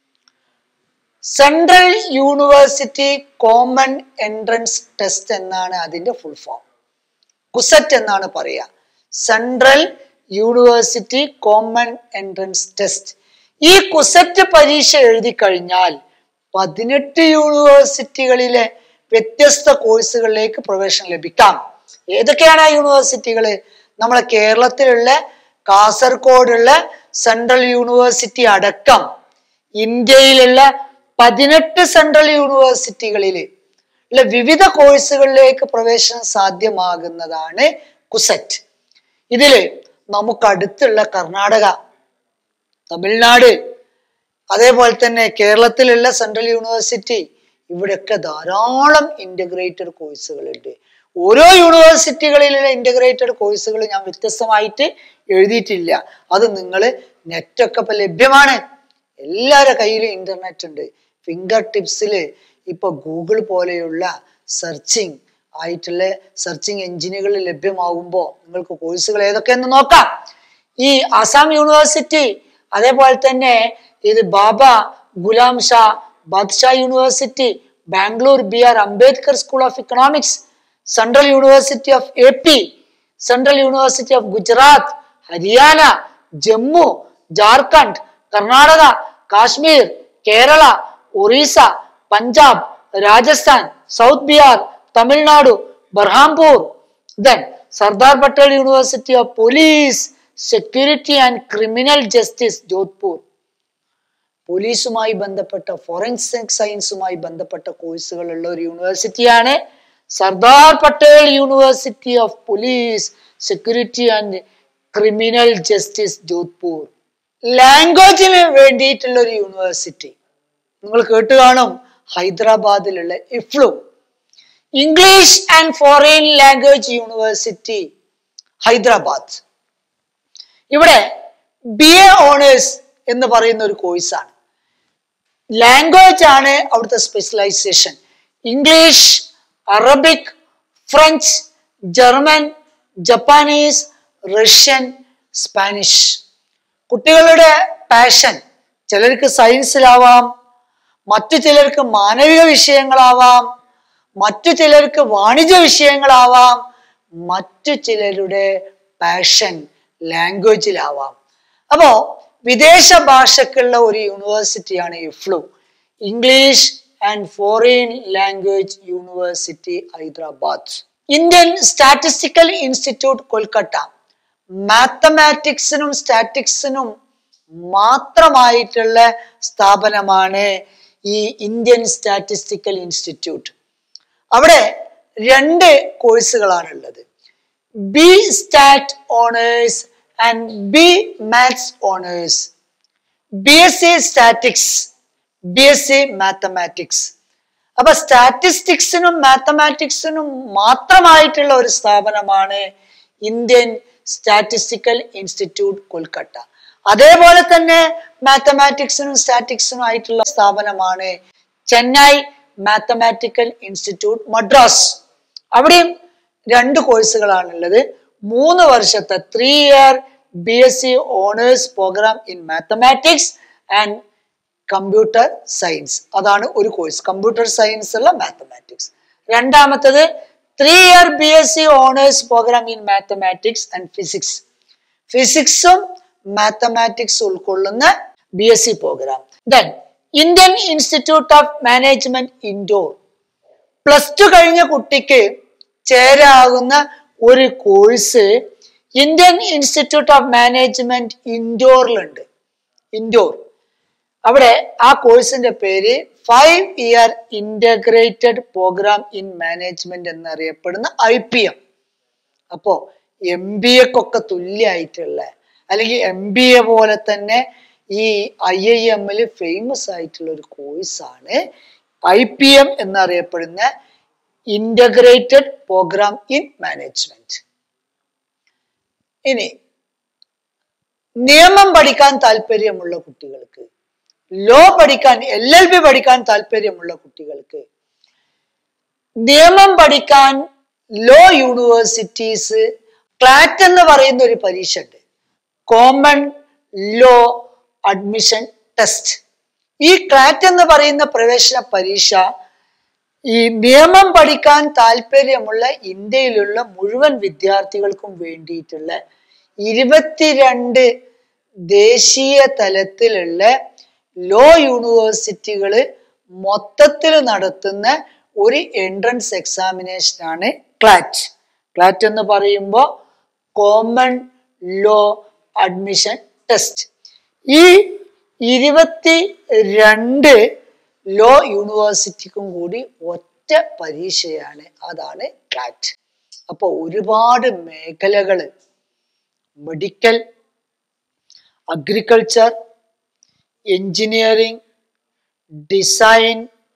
central university common entrance test എന്നാണ് അതിന്റെ ഫുൾ ഫോം കുസറ്റ് എന്നാണ് പറയുക central university common entrance test ഈ കുസറ്റ് പരീക്ഷ എഴുതി കഴിഞ്ഞാൽ പതിനെട്ട് യൂണിവേഴ്സിറ്റികളിലെ വ്യത്യസ്ത കോഴ്സുകളിലേക്ക് പ്രവേശനം ലഭിക്കാം ഏതൊക്കെയാണ് ആ യൂണിവേഴ്സിറ്റികൾ നമ്മളെ കേരളത്തിലുള്ള കാസർഗോഡുള്ള സെൻട്രൽ യൂണിവേഴ്സിറ്റി അടക്കം ഇന്ത്യയിലുള്ള പതിനെട്ട് സെൻട്രൽ യൂണിവേഴ്സിറ്റികളിൽ ഉള്ള വിവിധ കോഴ്സുകളിലേക്ക് പ്രവേശനം സാധ്യമാകുന്നതാണ് കുസറ്റ് ഇതില് നമുക്കടുത്തുള്ള കർണാടക തമിഴ്നാട് അതേപോലെ തന്നെ കേരളത്തിലുള്ള സെൻട്രൽ യൂണിവേഴ്സിറ്റി ഇവിടെയൊക്കെ ധാരാളം ഇന്റഗ്രേറ്റഡ് കോഴ്സുകളുണ്ട് ഓരോ യൂണിവേഴ്സിറ്റികളിലുള്ള ഇന്റഗ്രേറ്റഡ് കോഴ്സുകൾ ഞാൻ വ്യത്യസ്തമായിട്ട് എഴുതിയിട്ടില്ല അത് നിങ്ങൾ നെറ്റൊക്കെ ഇപ്പൊ ലഭ്യമാണ് എല്ലാവരുടെ കയ്യിലും ഇന്റർനെറ്റ് ഉണ്ട് ഫിംഗർ ടിപ്സിൽ ഇപ്പൊ ഗൂഗിൾ പോലെയുള്ള സെർച്ചിങ് ആയിട്ടുള്ള സെർച്ചിങ് എഞ്ചിനുകൾ ലഭ്യമാകുമ്പോൾ നിങ്ങൾക്ക് കോഴ്സുകൾ ഏതൊക്കെയെന്ന് നോക്കാം ഈ ആസാം യൂണിവേഴ്സിറ്റി അതേപോലെ തന്നെ ഇത് Baba Ghulam Shah Badshah university Bangalore B R Ambedkar school of economics central university of A P central university of Gujarat Haryana Jammu Jharkhand Karnataka Kashmir Kerala Orissa Punjab Rajasthan south Bihar Tamil Nadu Berhampur then Sardar Patel university of police security and criminal justice Jodhpur പോലീസുമായി ബന്ധപ്പെട്ട ഫോറൻസിക് സയൻസുമായി ബന്ധപ്പെട്ട കോഴ്സുകളുള്ള ഒരു യൂണിവേഴ്സിറ്റിയാണ് Sardar Patel university of police security and criminal justice Jodhpur ലാംഗ്വേജിന് വേണ്ടിയിട്ടുള്ള ഒരു യൂണിവേഴ്സിറ്റി നിങ്ങൾ കേട്ട് കാണും ഹൈദരാബാദിലുള്ള EFLU English and foreign language university Hyderabad ഇവിടെ ബി എ ഓണേഴ്സ് എന്ന് പറയുന്ന ഒരു കോഴ്സാണ് ലാംഗ്വേജ് ആണ് അവിടുത്തെ specialization English Arabic French German Japanese Russian Spanish കുട്ടികളുടെ പാഷൻ ചിലർക്ക് സയൻസിലാവാം മറ്റു ചിലർക്ക് മാനവിക വിഷയങ്ങളാവാം മറ്റു ചിലർക്ക് വാണിജ്യ വിഷയങ്ങളാവാം മറ്റു ചിലരുടെ പാഷൻ ലാംഗ്വേജിലാവാം അപ്പോ വിദേശ ഭാഷക്കുള്ള ഒരു യൂണിവേഴ്സിറ്റിയാണ് EFLU English and foreign language university Hyderabad Indian statistical institute Kolkata മാത്തമാറ്റിക്സിനും സ്റ്റാറ്റിക്സിനും മാത്രമായിട്ടുള്ള സ്ഥാപനമാണ് ഈ ഇന്ത്യൻ സ്റ്റാറ്റിസ്റ്റിക്കൽ ഇൻസ്റ്റിറ്റ്യൂട്ട് അവിടെ രണ്ട് കോഴ്സുകളാണ് ഉള്ളത് B stat honours and B maths honours B S C statics B S C mathematics അപ്പൊ സ്റ്റാറ്റിസ്റ്റിക്സിനും മാത്തമാറ്റിക്സിനും മാത്രമായിട്ടുള്ള ഒരു സ്ഥാപനമാണ് ഇന്ത്യൻ സ്റ്റാറ്റിസ്റ്റിക്കൽ ഇൻസ്റ്റിറ്റ്യൂട്ട് കൊൽക്കട്ട അതേപോലെ തന്നെ മാത്തമാറ്റിക്സിനും സ്റ്റാറ്റിക്സിനും ആയിട്ടുള്ള സ്ഥാപനമാണ് ചെന്നൈ മാത്തമാറ്റിക്കൽ ഇൻസ്റ്റിറ്റ്യൂട്ട് മദ്രാസ് അവിടെയും രണ്ട് കോഴ്സുകളാണുള്ളത് മൂന്ന് വർഷത്തെ three year B S C honours program in mathematics and computer science അതാണ് ഒരു കോഴ്സ് കമ്പ്യൂട്ടർ സയൻസ് ഉള്ള മാത്തമാറ്റിക്സ് രണ്ടാമത്തത് three year B S C honours program in mathematics and physics ഫിസിക്സും മാത്തമാറ്റിക്സ് ഉൾക്കൊള്ളുന്ന B S C program then Indian institute of management Indore plus two കഴിഞ്ഞ കുട്ടിക്ക് ചേരാകുന്ന ഒരു course Indian institute of management ഇൻഡോറിലുണ്ട് ഇൻഡോർ അവിടെ ആ കോഴ്സിന്റെ പേര് five year integrated program in management എന്നറിയപ്പെടുന്ന ഐ പി എം അപ്പോ എം ബി എക്കൊക്കെ തുല്യമായിട്ടുള്ള അല്ലെങ്കിൽ എം ബി എ പോലെ തന്നെ ഈ ഐ ഐ എമ്മിൽ ഫേമസ് ആയിട്ടുള്ള ഒരു കോഴ്സാണ് ഐ പി എം എന്നറിയപ്പെടുന്ന ഇന്റഗ്രേറ്റഡ് പ്രോഗ്രാം ഇൻ മാനേജ്മെന്റ് ഇനി നിയമം പഠിക്കാൻ താല്പര്യമുള്ള കുട്ടികൾക്ക് ലോ പഠിക്കാൻ എൽ എൽ ബി പഠിക്കാൻ താല്പര്യമുള്ള കുട്ടികൾക്ക് നിയമം പഠിക്കാൻ ലോ യൂണിവേഴ്സിറ്റീസ് ക്ലാറ്റ് എന്ന് പറയുന്ന ഒരു പരീക്ഷ ഉണ്ട് കോമൺ ലോ അഡ്മിഷൻ ടെസ്റ്റ് ഈ ക്ലാറ്റ് എന്ന് പറയുന്ന പ്രവേശന പരീക്ഷ ഈ നിയമം പഠിക്കാൻ താല്പര്യമുള്ള ഇന്ത്യയിലുള്ള മുഴുവൻ വിദ്യാർത്ഥികൾക്കും വേണ്ടിയിട്ടുള്ള ഇരുപത്തിരണ്ട് ദേശീയ തലത്തിലുള്ള ലോ യൂണിവേഴ്സിറ്റികൾ മൊത്തത്തിൽ നടത്തുന്ന ഒരു എൻട്രൻസ് എക്സാമിനേഷൻ ആണ് ക്ലാറ്റ് ക്ലാറ്റ് എന്ന് പറയുമ്പോൾ കോമൺ ലോ അഡ്മിഷൻ ടെസ്റ്റ് ഈ ഇരുപത്തി രണ്ട് ലോ യൂണിവേഴ്സിറ്റിക്കും കൂടി ഒറ്റ പരീക്ഷയാണ് അതാണ് ക്ലാറ്റ് അപ്പോൾ ഒരുപാട് മേഖലകൾ medical agriculture engineering design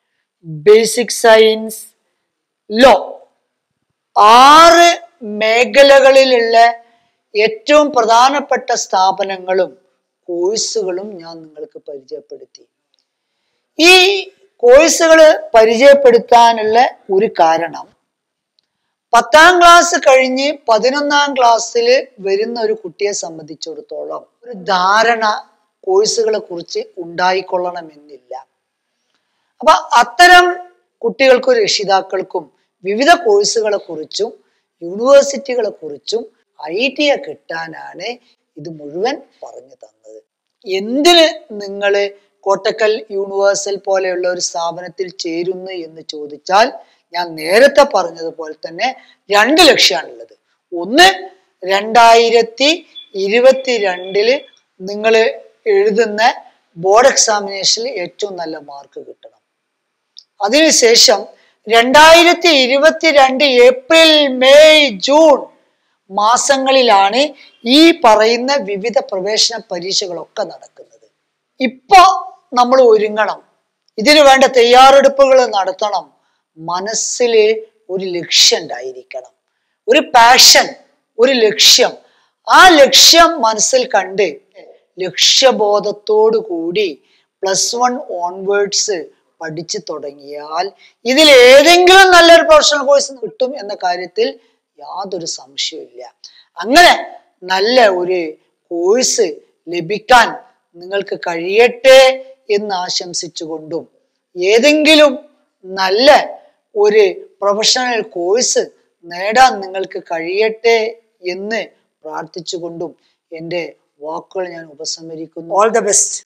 basic science law ആറ് മേഖലകളിലുള്ള ഏറ്റവും പ്രധാനപ്പെട്ട സ്ഥാപനങ്ങളും കോഴ്സുകളും ഞാൻ നിങ്ങൾക്ക് പരിചയപ്പെടുത്തി ഈ കോഴ്സുകൾ പരിചയപ്പെടുത്താനുള്ള ഒരു കാരണം പത്താം ക്ലാസ് കഴിഞ്ഞ് പതിനൊന്നാം ക്ലാസ്സിൽ വരുന്ന ഒരു കുട്ടിയെ സംബന്ധിച്ചിടത്തോളം ഒരു ധാരണ കോഴ്സുകളെ കുറിച്ച് ഉണ്ടായിക്കൊള്ളണമെന്നില്ല അപ്പൊ അത്തരം കുട്ടികൾക്കും രക്ഷിതാക്കൾക്കും വിവിധ കോഴ്സുകളെ കുറിച്ചും യൂണിവേഴ്സിറ്റികളെ കുറിച്ചും ഐഡിയ കിട്ടാനാണ് ഇത് മുഴുവൻ പറഞ്ഞു തന്നത് എന്തിന് നിങ്ങൾ കോട്ടക്കൽ യൂണിവേഴ്സൽ പോലെയുള്ള ഒരു സ്ഥാപനത്തിൽ ചേരുന്നു എന്ന് ചോദിച്ചാൽ ഞാൻ നേരത്തെ പറഞ്ഞതുപോലെ തന്നെ രണ്ട് ലക്ഷ്യമാണുള്ളത് ഒന്ന് രണ്ടായിരത്തി ഇരുപത്തിരണ്ടില് നിങ്ങൾ എഴുതുന്ന ബോർഡ് എക്സാമിനേഷനിൽ ഏറ്റവും നല്ല മാർക്ക് കിട്ടണം അതിനുശേഷം രണ്ടായിരത്തി ഇരുപത്തിരണ്ട് ഏപ്രിൽ മെയ് ജൂൺ മാസങ്ങളിലാണ് ഈ പറയുന്ന വിവിധ പ്രവേശന പരീക്ഷകളൊക്കെ നടക്കുന്നത് ഇപ്പൊ നമ്മൾ ഒരുങ്ങണം ഇതിനു വേണ്ട തയ്യാറെടുപ്പുകൾ നടത്തണം മനസ്സിൽ ഒരു ലക്ഷ്യം ഉണ്ടായിരിക്കണം ഒരു പാഷൻ ഒരു ലക്ഷ്യം ആ ലക്ഷ്യം മനസ്സിൽ കണ്ട് ലക്ഷ്യബോധത്തോടു കൂടി പ്ലസ് വൺ ഓൺവേർഡ്സ് പഠിച്ചു തുടങ്ങിയാൽ ഇതിൽ ഏതെങ്കിലും നല്ലൊരു പ്രൊഫഷണൽ കോഴ്സ് കിട്ടും എന്ന കാര്യത്തിൽ യാതൊരു സംശയമില്ല അങ്ങനെ നല്ല ഒരു കോഴ്സ് ലഭിക്കാൻ നിങ്ങൾക്ക് കഴിയട്ടെ എന്ന് ആശംസിച്ചുകൊണ്ടും ഏതെങ്കിലും നല്ല ഒരു പ്രൊഫഷണൽ കോഴ്സ് നേടാൻ നിങ്ങൾക്ക് കഴിയട്ടെ എന്ന് പ്രാർത്ഥിച്ചുകൊണ്ടും എൻ്റെ വാക്കുകൾ ഞാൻ ഉപസംഹരിക്കുന്നു ഓൾ ദ ബെസ്റ്റ്